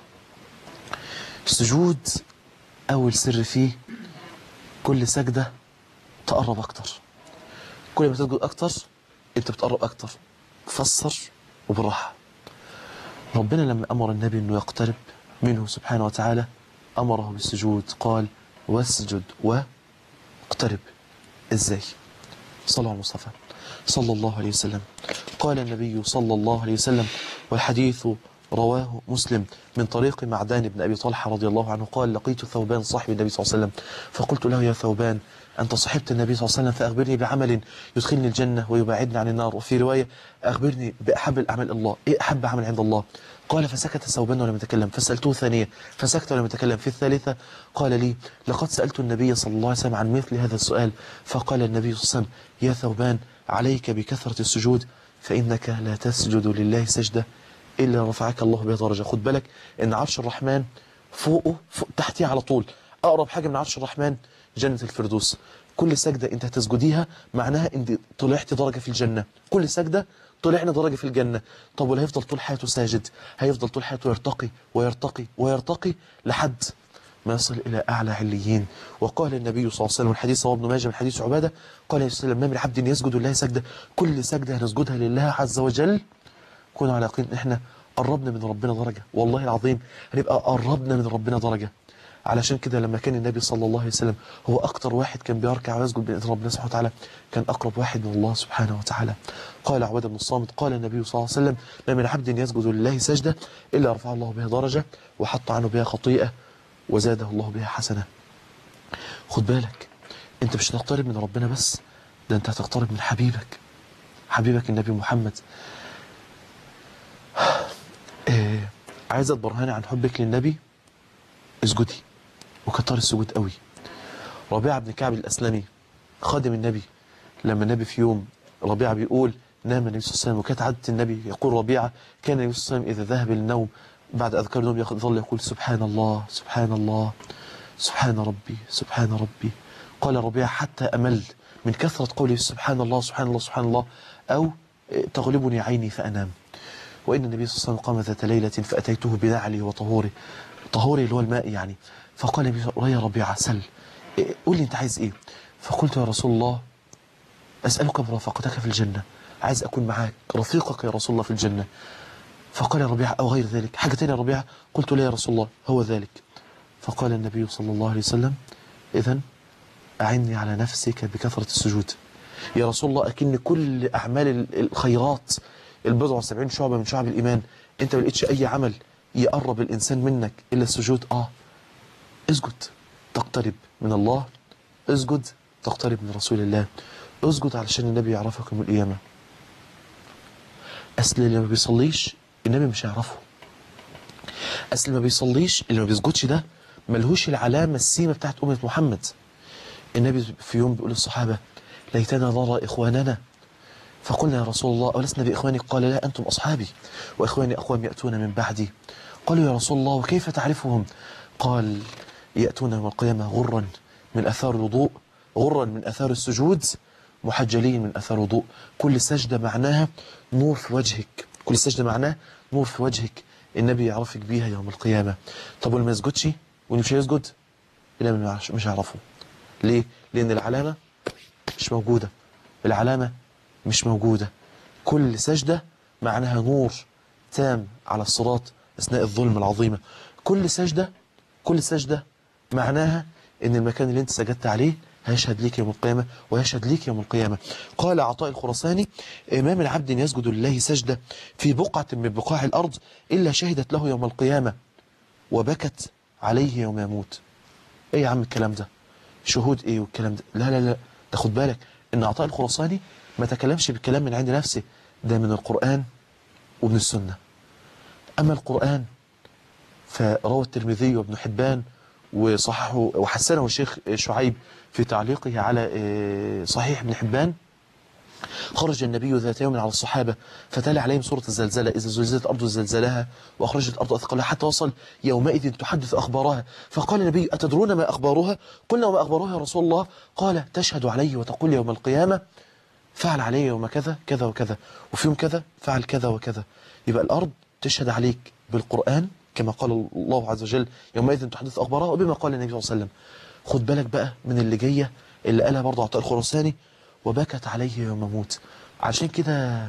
السجود أول سر فيه كل سجدة تقرب أكتر كل ما تسجد أكتر أنت بتقرب أكتر فسر وبالراحة ربنا لما أمر النبي أنه يقترب منه سبحانه وتعالى أمره بالسجود قال واسجد واقترب إزاي صلى على المصطفى صلى الله عليه وسلم قال النبي صلى الله عليه وسلم والحديث رواه مسلم من طريق معدان بن أبي طلحة رضي الله عنه قال لقيت ثوبان صاحب النبي صلى الله عليه وسلم فقلت له يا ثوبان أنت صحبت النبي صلى الله عليه وسلم فأخبرني بعمل يدخلني الجنة ويبعدني عن النار وفي رواية أخبرني بأحب الأعمال الله إيه أحب عمل عند الله قال فسكت ثوبان ولم يتكلم فسألته ثانية فسكت ولم يتكلم في الثالثة قال لي لقد سألت النبي صلى الله عليه وسلم عن مثل هذا السؤال فقال النبي صلى الله عليه وسلم يا ثوبان عليك بكثرة السجود فإنك لا تسجد لله سجدة إلا رفعك الله بها درجة خد بالك إن عرش الرحمن فوقه فوق تحتيه على طول أقرب حاجة من عرش الرحمن جنة الفردوس كل سجدة أنت هتسجديها معناها أنت طلعت درجة في الجنة كل سجدة طلعنا درجة في الجنة طب ولا هيفضل طول حياته ساجد هيفضل طول حياته يرتقي ويرتقي ويرتقي لحد ما يصل إلى أعلى عليين وقال النبي صلى الله عليه وسلم الحديث رواه ابن ماجه من حديث عبادة قال عليه وسلم ما من عبد يسجد لله سجدة كل سجدة هنسجدها لله عز وجل كنا على يقين احنا قربنا من ربنا درجة والله العظيم هنبقى قربنا من ربنا درجة علشان كده لما كان النبي صلى الله عليه وسلم هو أكتر واحد كان بيركع ويسجد بإذن ربنا سبحانه وتعالى كان أقرب واحد من الله سبحانه وتعالى قال عبادة بن الصامت قال النبي صلى الله عليه وسلم ما من عبد يسجد لله سجدة إلا رفع الله بها درجة وحط عنه بها خطيئة وزاده الله بها حسنة خد بالك انت مش هتقترب من ربنا بس ده انت هتقترب من حبيبك حبيبك النبي محمد إيه عايزة برهاني عن حبك للنبي اسجدي وكتر السجود قوي ربيعة بن كعب الأسلمي خادم النبي لما النبي في يوم ربيعة بيقول نام النبي صلى الله عليه وسلم وكانت عادة النبي يقول ربيعة كان النبي صلى الله عليه وسلم إذا ذهب للنوم بعد أذكار النوم يظل يقول سبحان الله سبحان الله سبحان ربي سبحان ربي قال ربيعة حتى أمل من كثرة قوله سبحان الله سبحان الله سبحان الله أو تغلبني عيني فأنام وإن النبي صلى الله عليه وسلم قام ذات ليلة فأتيته بنعله وطهوره طهوري اللي هو الماء يعني فقال النبي يا ربيعة سل قول لي أنت عايز إيه فقلت يا رسول الله أسألك مرافقتك في الجنة عايز أكون معاك رفيقك يا رسول الله في الجنة فقال يا ربيعة أو غير ذلك حاجة تانية يا ربيعة قلت لا يا رسول الله هو ذلك فقال النبي صلى الله عليه وسلم إذن أعني على نفسك بكثرة السجود يا رسول الله أكن كل أعمال الخيرات البضع والسبعين شعبة من شعب الإيمان أنت ما لقيتش أي عمل يقرب الإنسان منك إلا السجود آه اسجد تقترب من الله اسجد تقترب من رسول الله اسجد علشان النبي يعرفك يوم القيامة أصل اللي ما بيصليش النبي مش هيعرفه أصل اللي ما بيصليش اللي ما بيسجدش ده ملهوش العلامة السيمة بتاعت أمة محمد النبي في يوم بيقول للصحابة ليتنا نرى إخواننا فقلنا يا رسول الله أولسنا بإخوانك قال لا أنتم أصحابي وإخواني أقوام يأتون من بعدي قالوا يا رسول الله وكيف تعرفهم قال يأتون يوم القيامة غرا من أثار الوضوء غرا من أثار السجود محجلين من أثار الوضوء كل سجدة معناها نور في وجهك كل سجدة معناها نور في وجهك النبي يعرفك بيها يوم القيامة طب واللي ما يسجدش واللي مش هيسجد لا مش هيعرفه ليه؟ لأن العلامة مش موجودة العلامة مش موجودة كل سجدة معناها نور تام على الصراط أثناء الظلم العظيمة كل سجدة كل سجدة معناها ان المكان اللي انت سجدت عليه هيشهد ليك يوم القيامة ويشهد ليك يوم القيامة قال عطاء الخرساني إمام العبد يسجد لله سجدة في بقعة من بقاع الأرض إلا شهدت له يوم القيامة وبكت عليه يوم يموت ايه يا عم الكلام ده شهود ايه والكلام ده لا لا لا ده خد بالك ان عطاء الخرساني ما تكلمش بالكلام من عند نفسه ده من القرآن ومن السنة أما القرآن فروى الترمذي وابن حبان وصححه وحسنه الشيخ شعيب في تعليقه على صحيح ابن حبان خرج النبي ذات يوم على الصحابة فتلا عليهم سورة الزلزلة إذا زلزلت الأرض زلزالها وأخرجت الأرض أثقالها حتى وصل يومئذ تحدث أخبارها فقال النبي أتدرون ما أخبارها قلنا وما أخبارها يا رسول الله قال تشهد علي وتقول يوم القيامة فعل علي يوم كذا كذا وكذا وفي يوم كذا فعل كذا وكذا يبقى الأرض تشهد عليك بالقرآن كما قال الله عز وجل يومئذ تحدث أخبارها وبما قال النبي صلى الله عليه وسلم خد بالك بقى من اللي جاية اللي قالها برضه عطاء الخراساني وبكت عليه يوم موت عشان كده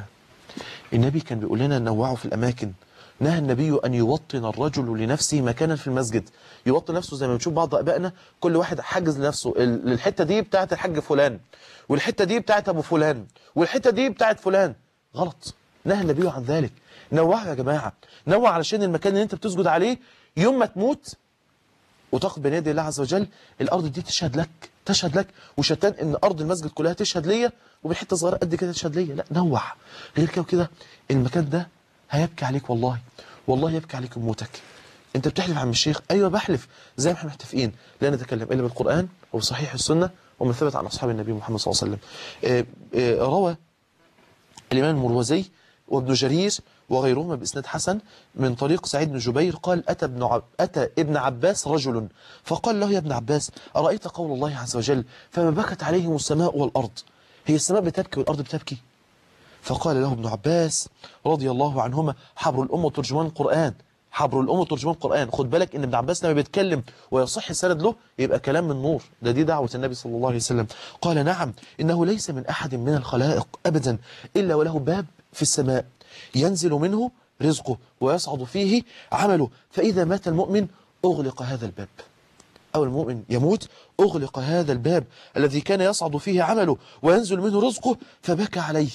النبي كان بيقول لنا نوعوا في الأماكن نهى النبي أن يوطن الرجل لنفسه مكانا في المسجد يوطن نفسه زي ما بنشوف بعض أبائنا كل واحد حجز لنفسه ال- الحتة دي بتاعت الحاج فلان والحتة دي بتاعت أبو فلان والحتة دي بتاعت فلان غلط نهى النبي عن ذلك نوعوا يا جماعة نوع علشان المكان اللي انت بتسجد عليه يوم ما تموت وتقف بين يدي الله عز وجل الارض دي تشهد لك تشهد لك وشتان ان ارض المسجد كلها تشهد ليا وبالحته صغيره قد كده تشهد ليا لا نوع غير كده وكده المكان ده هيبكي عليك والله والله يبكي عليك موتك انت بتحلف عم الشيخ ايوه بحلف زي ما احنا محتفقين لا نتكلم الا بالقران وبصحيح السنه ومن ثبت عن اصحاب النبي محمد صلى الله عليه وسلم آه، آه، روى الإمام المروزي وابن جرير وغيرهما بإسناد حسن من طريق سعيد بن جبير قال أتى ابن, عب أتى ابن عباس رجل فقال له يا ابن عباس أرأيت قول الله عز وجل فما بكت عليهم السماء والأرض هي السماء بتبكي والأرض بتبكي فقال له ابن عباس رضي الله عنهما حبر الأمة ترجمان القرآن حبر الأمة ترجمان القرآن خد بالك إن ابن عباس لما بيتكلم ويصح السند له يبقى كلام من نور ده دي دعوة النبي صلى الله عليه وسلم قال نعم إنه ليس من أحد من الخلائق أبدا إلا وله باب في السماء ينزل منه رزقه ويصعد فيه عمله فإذا مات المؤمن أغلق هذا الباب أو المؤمن يموت أغلق هذا الباب الذي كان يصعد فيه عمله وينزل منه رزقه فبكى عليه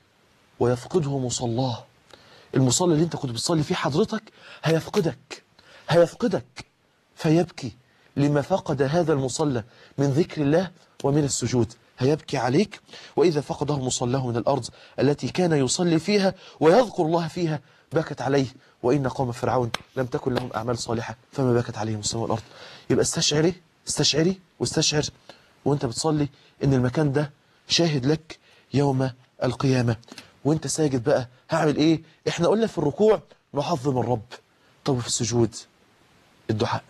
ويفقده مصلاه المصلى اللي انت كنت بتصلي فيه حضرتك هيفقدك هيفقدك فيبكي لما فقد هذا المصلى من ذكر الله ومن السجود هيبكي عليك وإذا فقده مصلاه من الأرض التي كان يصلي فيها ويذكر الله فيها بكت عليه وإن قوم فرعون لم تكن لهم أعمال صالحة فما بكت عليهم السماء والأرض يبقى استشعري استشعري واستشعر وانت بتصلي ان المكان ده شاهد لك يوم القيامة وانت ساجد بقى هعمل ايه احنا قلنا في الركوع نعظم الرب طب في السجود الدعاء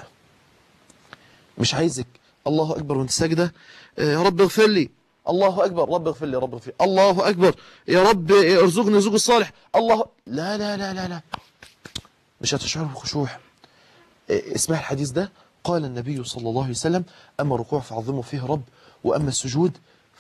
مش عايزك الله اكبر وانت ساجده آه، يا رب اغفر لي الله اكبر رب اغفر لي رب اغفر لي الله اكبر يا رب ارزقني الزوج الصالح الله لا لا لا لا لا مش هتشعر بخشوع آه، اسمع الحديث ده قال النبي صلى الله عليه وسلم أما الركوع فعظموا فيه رب وأما السجود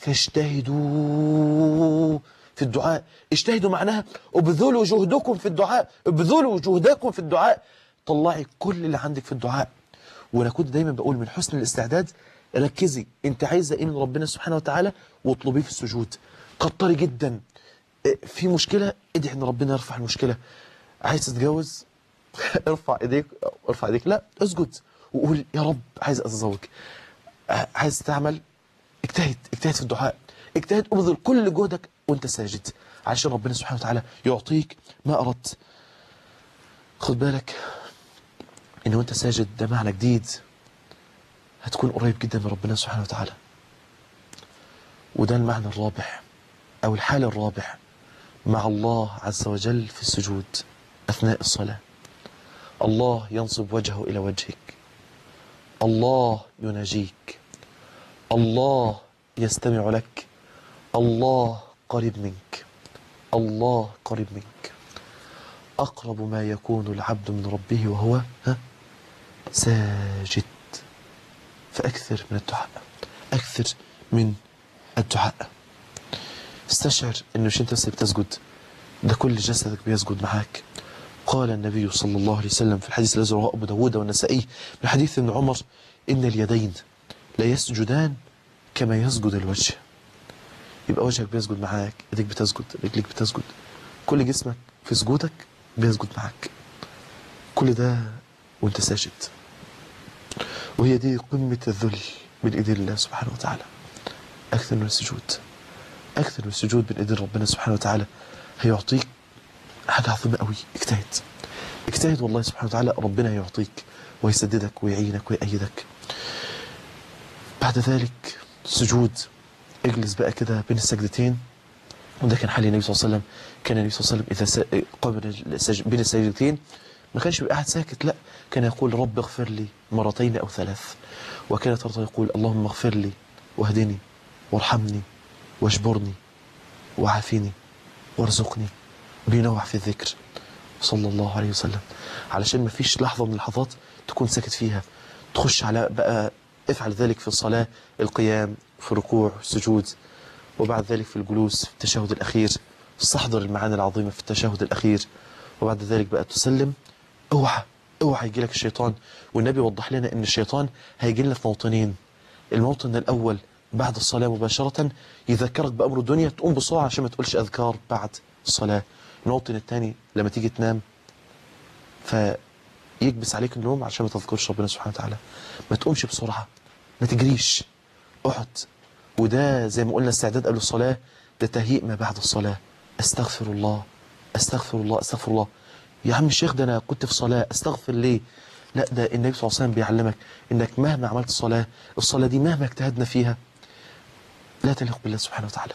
فاجتهدوا في الدعاء اجتهدوا معناها ابذلوا جهدكم في الدعاء ابذلوا جهدكم في الدعاء طلعي كل اللي عندك في الدعاء وانا كنت دايما بقول من حسن الاستعداد ركزي انت عايزه ايه من ربنا سبحانه وتعالى واطلبيه في السجود كتري جدا اه، في مشكله ادعي ان ربنا يرفع المشكله عايز تتجوز ارفع ايديك ارفع ايديك لا اسجد وقول يا رب عايز اتزوج ع- عايز تعمل اجتهد اجتهد في الدعاء اجتهد ابذل كل جهدك وانت ساجد عشان ربنا سبحانه وتعالى يعطيك ما اردت خد بالك ان وانت ساجد ده معنى جديد هتكون قريب جدا من ربنا سبحانه وتعالى وده المعنى الرابع او الحال الرابع مع الله عز وجل في السجود اثناء الصلاه الله ينصب وجهه إلى وجهك الله يناجيك الله يستمع لك الله قريب منك الله قريب منك أقرب ما يكون العبد من ربه وهو ها ساجد فأكثر من الدعاء أكثر من الدعاء استشعر انه مش انت بس اللي بتسجد ده كل جسدك بيسجد معاك قال النبي صلى الله عليه وسلم في الحديث الذي رواه ابو داود والنسائي من حديث ابن عمر ان اليدين لا يسجدان كما يسجد الوجه يبقى وجهك بيسجد معاك ايديك بتسجد رجليك بتسجد كل جسمك في سجودك بيسجد معاك كل ده وانت ساجد وهي دي قمة الذل بين ايدين الله سبحانه وتعالى اكثر من السجود اكثر من السجود بين ايدين ربنا سبحانه وتعالى هيعطيك حاجة عظيمة قوي اجتهد اجتهد والله سبحانه وتعالى ربنا يعطيك ويسددك ويعينك ويأيدك بعد ذلك سجود اجلس بقى كده بين السجدتين وده كان حال النبي صلى الله عليه وسلم كان النبي صلى الله عليه وسلم إذا س- قام بين السج- بين السجدتين ما كانش بيبقى قاعد ساكت لا كان يقول رب اغفر لي مرتين أو ثلاث وكان ترى يقول اللهم اغفر لي واهدني وارحمني واجبرني وعافني وارزقني بينوع في الذكر صلى الله عليه وسلم علشان ما فيش لحظة من اللحظات تكون ساكت فيها تخش على بقى افعل ذلك في الصلاة القيام في الركوع السجود وبعد ذلك في الجلوس في التشهد الأخير استحضر المعاني العظيمة في التشهد الأخير وبعد ذلك بقى تسلم اوعى اوعى يجي لك الشيطان والنبي وضح لنا ان الشيطان هيجي لنا في موطنين الموطن الأول بعد الصلاة مباشرة يذكرك بأمر الدنيا تقوم بسرعة عشان ما تقولش أذكار بعد الصلاة الموطن الثاني لما تيجي تنام فيكبس عليك النوم عشان ما تذكرش ربنا سبحانه وتعالى ما تقومش بسرعة ما تجريش اقعد وده زي ما قلنا استعداد قبل الصلاة ده تهيئ ما بعد الصلاة استغفر الله استغفر الله استغفر الله يا عم الشيخ ده انا كنت في صلاة استغفر ليه لا ده النبي صلى الله عليه وسلم بيعلمك انك مهما عملت الصلاة الصلاة دي مهما اجتهدنا فيها لا تليق بالله سبحانه وتعالى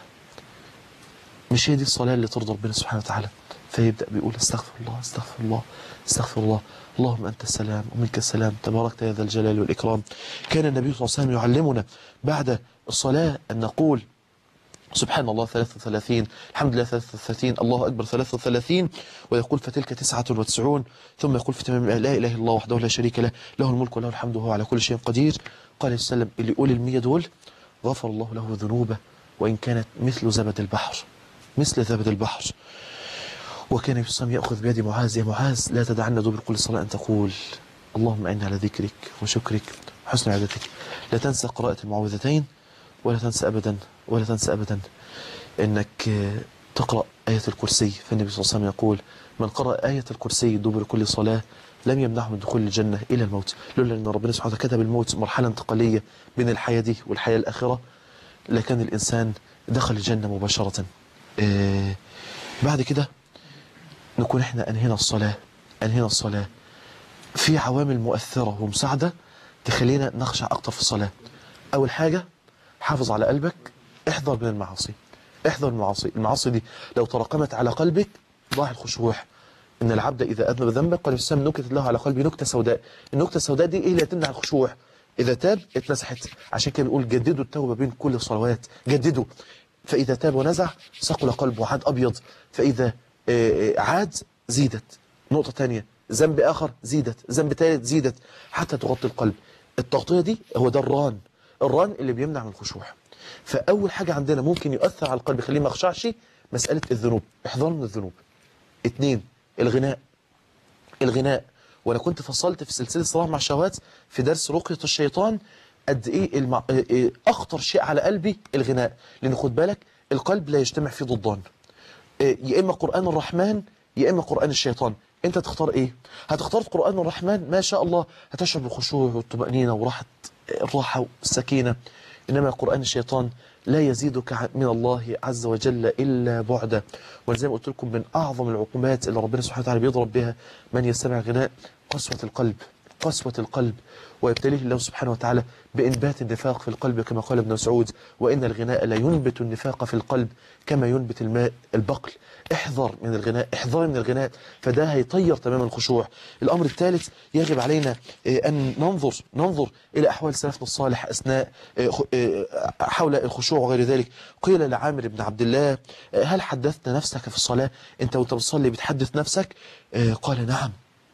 مش هي دي الصلاة اللي ترضى ربنا سبحانه وتعالى فيبدأ بيقول استغفر الله استغفر الله استغفر الله اللهم أنت السلام ومنك السلام تباركت يا ذا الجلال والإكرام كان النبي صلى الله عليه وسلم يعلمنا بعد الصلاة أن نقول سبحان الله 33 الحمد لله 33 الله أكبر 33 ويقول فتلك 99 ثم يقول في تمام لا إله إلا الله وحده لا شريك له له الملك وله الحمد وهو على كل شيء قدير قال السلام اللي يقول المية دول غفر الله له ذنوبه وإن كانت مثل زبد البحر مثل زبد البحر وكان النبي صلى الله عليه وسلم يأخذ بيد معاذ يا معاذ لا تدعنا دبر كل صلاة أن تقول اللهم أعني على ذكرك وشكرك وحسن عبادتك لا تنسى قراءة المعوذتين ولا تنسى أبدا ولا تنسى أبدا أنك آه، تقرأ آية الكرسي فالنبي صلى الله عليه وسلم يقول من قرأ آية الكرسي دبر كل صلاة لم يمنعه من دخول الجنة إلى الموت لولا أن ربنا سبحانه وتعالى كتب الموت مرحلة انتقالية بين الحياة دي والحياة الآخرة لكان الإنسان دخل الجنة مباشرة آه، بعد كده نكون احنا أنهينا الصلاة أنهينا الصلاة في عوامل مؤثرة ومساعدة تخلينا نخشع أكتر في الصلاة أول حاجة حافظ على قلبك احذر من المعاصي احذر من المعاصي المعاصي دي لو تراكمت على قلبك ضاع الخشوع إن العبد إذا أذنب ذنبا قال السلام نكتت له على قلبه نكتة سوداء النكتة السوداء دي إيه اللي هتمنع الخشوع إذا تاب اتمسحت عشان كده بيقول جددوا التوبة بين كل الصلوات جددوا فإذا تاب ونزع صقل قلبه وعاد أبيض فإذا آه، آه، عاد زيدت نقطة تانية ذنب آخر زيدت ذنب ثالث زيدت حتى تغطي القلب التغطية دي هو ده الران الران اللي بيمنع من الخشوع فأول حاجة عندنا ممكن يؤثر على القلب يخليه ما يخشعش مسألة الذنوب احذر من الذنوب اتنين الغناء الغناء وانا كنت فصلت في سلسله صراع مع الشهوات في درس رقيه الشيطان قد ايه المع... إيه- إيه اخطر شيء على قلبي الغناء لان خد بالك القلب لا يجتمع فيه ضدان إيه، يا اما قران الرحمن يا اما قران الشيطان انت تختار ايه هتختار قران الرحمن ما شاء الله هتشعر بالخشوع والطمانينه وراحه الراحه والسكينه انما قران الشيطان لا يزيدك ع- من الله عز وجل الا بعدا وزي ما قلت لكم من اعظم العقوبات اللي ربنا سبحانه وتعالى بيضرب بها من يستمع غناء قسوه القلب قسوة القلب ويبتليه الله سبحانه وتعالى بإنبات النفاق في القلب كما قال ابن مسعود وإن الغناء لا ينبت النفاق في القلب كما ينبت الماء البقل احذر من الغناء احذر من الغناء فده هيطير تماما الخشوع الأمر الثالث يجب علينا آه، أن ننظر ننظر إلى أحوال سلفنا الصالح أثناء آه، خ- آه، حول الخشوع وغير ذلك قيل لعامر بن عبد الله آه، هل حدثت نفسك في الصلاة أنت وأنت بتصلي بتحدث نفسك آه، قال نعم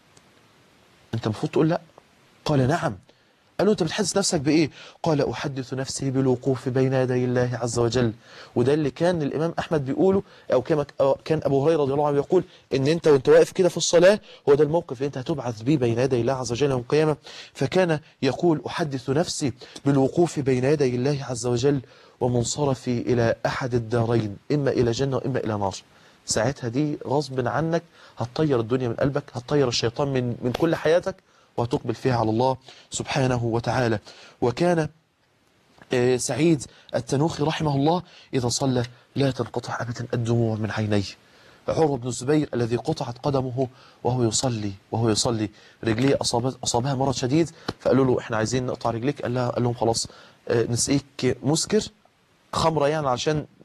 انت المفروض تقول لا قال نعم قال له انت بتحدث نفسك بايه قال احدث نفسي بالوقوف بين يدي الله عز وجل وده اللي كان الامام احمد بيقوله او كما أو كان ابو هريره رضي الله عنه يقول ان انت وانت واقف كده في الصلاه هو ده الموقف اللي انت هتبعث بيه بين يدي الله عز وجل يوم القيامه فكان يقول احدث نفسي بالوقوف بين يدي الله عز وجل ومنصرفي الى احد الدارين اما الى جنه واما الى نار ساعتها دي غصب عنك هتطير الدنيا من قلبك هتطير الشيطان من من كل حياتك وهتقبل فيها على الله سبحانه وتعالى وكان آه، سعيد التنوخي رحمه الله إذا صلى لا تنقطع أبدا الدموع من عينيه عروة بن الزبير الذي قطعت قدمه وهو يصلي وهو يصلي رجليه أصابت أصابها مرض شديد فقالوا له إحنا عايزين نقطع رجليك قال, لها قال لهم خلاص آه، نسقيك مسكر خمرة يعني عشان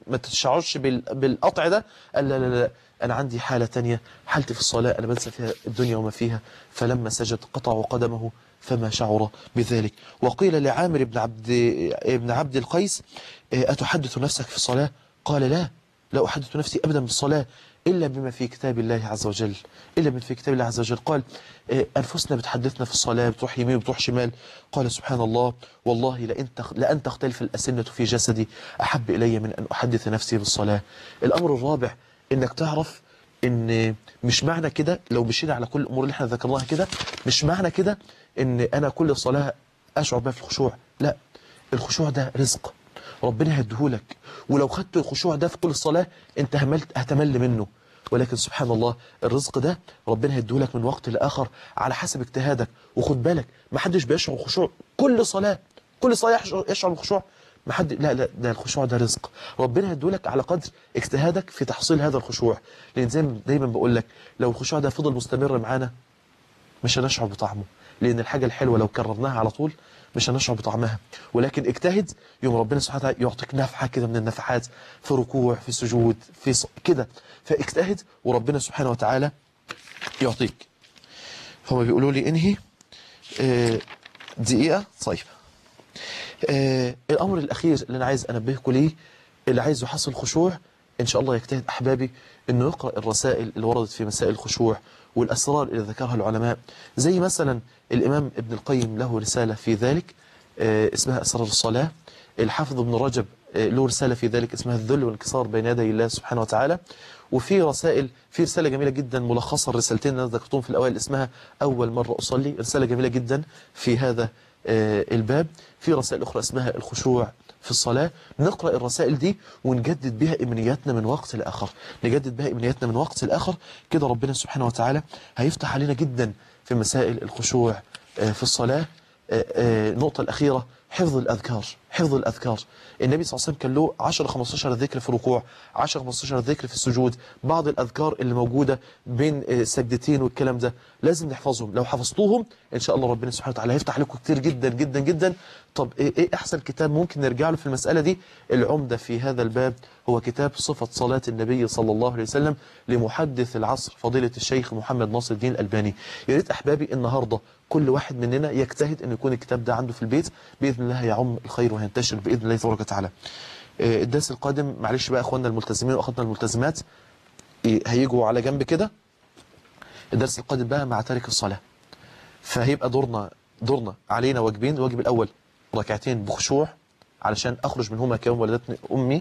ما تشعرش بال- بالقطع ده قال لا لا لا انا عندي حالة تانية حالتي في الصلاة انا بنسى فيها الدنيا وما فيها فلما سجد قطعوا قدمه فما شعر بذلك وقيل لعامر بن عبد ابن عبد القيس آه، أتحدث نفسك في الصلاة قال لا لا أحدث نفسي أبدا بالصلاة إلا بما في كتاب الله عز وجل إلا بما في كتاب الله عز وجل قال آه، أنفسنا بتحدثنا في الصلاة بتروح يمين وبتروح شمال قال سبحان الله والله لأن تخ- لأن تختلف الأسنة في جسدي أحب إلي من أن أحدث نفسي بالصلاة الأمر الرابع إنك تعرف ان مش معنى كده لو مشينا على كل الامور اللي احنا ذكرناها كده مش معنى كده ان انا كل صلاه اشعر بها في الخشوع لا الخشوع ده رزق ربنا هيديهولك ولو خدت الخشوع ده في كل الصلاه انت هملت هتمل منه ولكن سبحان الله الرزق ده ربنا هيديهولك من وقت لاخر على حسب اجتهادك وخد بالك ما حدش بيشعر بالخشوع كل صلاه كل صلاه يشعر يشعر بالخشوع ما حد لا لا ده الخشوع ده رزق ربنا هيدولك على قدر اجتهادك في تحصيل هذا الخشوع لان زي ما دايما بقول لك لو الخشوع ده فضل مستمر معانا مش هنشعر بطعمه لان الحاجه الحلوه لو كررناها على طول مش هنشعر بطعمها ولكن اجتهد يوم ربنا سبحانه وتعالى يعطيك نفحه كده من النفحات في ركوع في سجود في ص... كده فاجتهد وربنا سبحانه وتعالى يعطيك هما بيقولوا لي انهي آه، دقيقه طيب آه الأمر الأخير اللي أنا عايز أنبهكم ليه اللي عايز يحصل خشوع إن شاء الله يجتهد أحبابي إنه يقرأ الرسائل اللي وردت في مسائل الخشوع والأسرار اللي ذكرها العلماء زي مثلا الإمام ابن القيم له رسالة في ذلك آه اسمها أسرار الصلاة الحافظ ابن رجب آه له رسالة في ذلك اسمها الذل والانكسار بين يدي الله سبحانه وتعالى وفي رسائل في رسالة جميلة جدا ملخصة الرسالتين اللي أنا ذكرتهم في الأوائل اسمها أول مرة أصلي رسالة جميلة جدا في هذا آه، الباب في رسائل أخرى اسمها الخشوع في الصلاة نقرأ الرسائل دي ونجدد بها إمنياتنا من وقت لآخر نجدد بها إمنياتنا من وقت لآخر كده ربنا سبحانه وتعالى هيفتح علينا جدا في مسائل الخشوع آه، في الصلاة آه، آه، النقطة الأخيرة حفظ الأذكار حفظ الأذكار النبي صلى الله عليه وسلم كان له 10 15 ذكر في الركوع 10 15 ذكر في السجود بعض الأذكار اللي موجودة بين آه، السجدتين والكلام ده لازم نحفظهم لو حفظتوهم إن شاء الله ربنا سبحانه وتعالى هيفتح لكم كتير جدا جدا جدا طب إيه إيه أحسن كتاب ممكن نرجع له في المسألة دي العمدة في هذا الباب هو كتاب صفة صلاة النبي صلى الله عليه وسلم لمحدث العصر فضيلة الشيخ محمد ناصر الدين الألباني يا ريت أحبابي النهاردة كل واحد مننا يجتهد أن يكون الكتاب ده عنده في البيت بإذن الله يعم الخير وهينتشر بإذن الله تبارك وتعالى آه، الدرس القادم معلش بقى أخواننا الملتزمين وأخواتنا الملتزمات إيه، هيجوا على جنب كده الدرس القادم بقى مع تارك الصلاة فهيبقى دورنا دورنا علينا واجبين الواجب الأول ركعتين بخشوع علشان أخرج منهما كيوم ولدتني أمي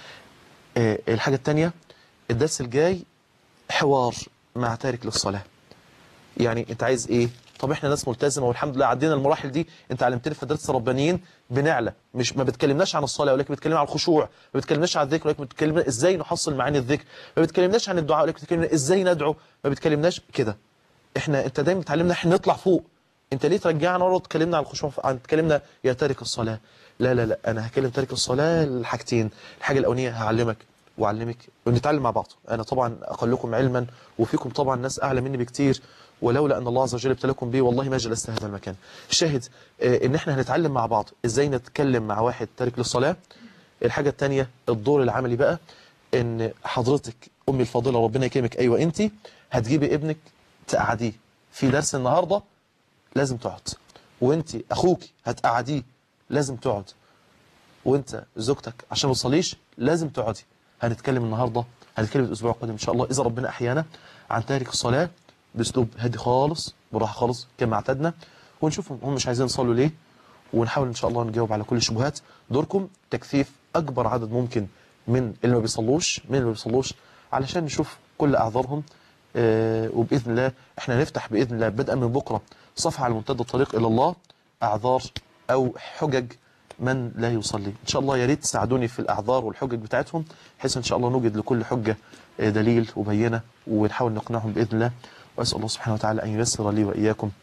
آه، الحاجة التانية الدرس الجاي حوار مع تارك للصلاة يعني انت عايز ايه طب احنا ناس ملتزمه والحمد لله عدينا المراحل دي انت علمتني في مدرسه الربانيين بنعلى مش ما بتكلمناش عن الصلاه ولكن بتكلمنا عن الخشوع ما بتكلمناش عن الذكر ولكن بتكلمنا ازاي نحصل معاني الذكر ما بتكلمناش عن الدعاء ولكن بتكلمنا ازاي ندعو ما بتكلمناش كده احنا انت دايما بتعلمنا احنا نطلع فوق انت ليه ترجعنا ورا تكلمنا عن الخشوع عن تكلمنا يا تارك الصلاه لا لا لا انا هكلم تارك الصلاه الحاجتين الحاجه الاولانيه هعلمك واعلمك ونتعلم مع بعض انا طبعا اقلكم علما وفيكم طبعا ناس اعلى مني بكتير ولولا ان الله عز وجل ابتلاكم بي والله ما جلست هذا المكان شاهد آه، ان احنا هنتعلم مع بعض ازاي نتكلم مع واحد تارك للصلاه الحاجه الثانيه الدور العملي بقى ان حضرتك امي الفاضله ربنا يكرمك ايوه انت هتجيبي ابنك تقعديه في درس النهارده لازم تقعد وانت اخوك هتقعديه لازم تقعد وانت زوجتك عشان ما تصليش لازم تقعدي هنتكلم النهارده هنتكلم الاسبوع القادم ان شاء الله اذا ربنا احيانا عن تارك الصلاه باسلوب هادي خالص براحه خالص كما اعتدنا ونشوف هم مش عايزين يصلوا ليه ونحاول ان شاء الله نجاوب على كل الشبهات دوركم تكثيف اكبر عدد ممكن من اللي ما بيصلوش من اللي ما بيصلوش علشان نشوف كل اعذارهم آه، وباذن الله احنا نفتح باذن الله بدءا من بكره صفحه على منتدى الطريق الى الله اعذار او حجج من لا يصلي ان شاء الله يا ريت تساعدوني في الاعذار والحجج بتاعتهم بحيث ان شاء الله نوجد لكل حجه آه، دليل وبينه ونحاول نقنعهم باذن الله واسال الله سبحانه وتعالى ان ييسر لي واياكم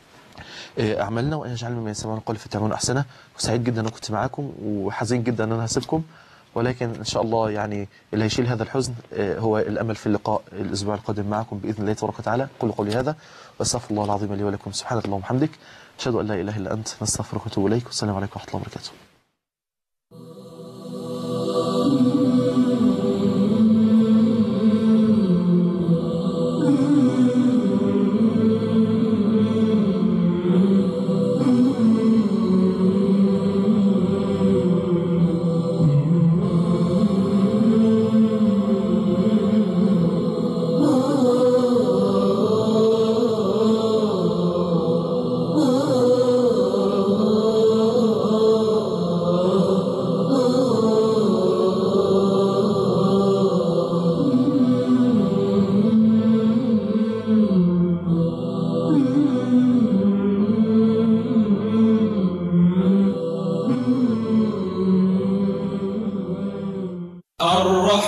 آه، اعمالنا وان يجعلنا مما يسمعون القول فيتبعون احسنه وسعيد جدا ان كنت معاكم وحزين جدا ان انا هسيبكم ولكن ان شاء الله يعني اللي هيشيل هذا الحزن آه، هو الامل في اللقاء الاسبوع القادم معكم باذن الله تبارك وتعالى قولوا قولي هذا واستغفر الله العظيم لي ولكم سبحانك اللهم وبحمدك اشهد ان لا اله الا انت نستغفرك ونتوب اليك والسلام عليكم ورحمه الله وبركاته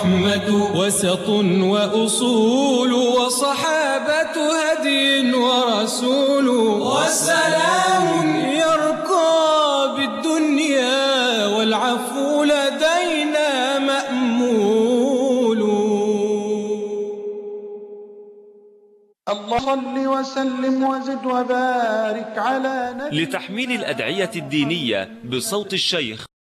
ورحمة وسط وأصول وصحابة هدي ورسول وسلام يرقى بالدنيا والعفو لدينا مأمول اللهم صل وسلم وزد وبارك على نبي لتحميل الأدعية الدينية بصوت الشيخ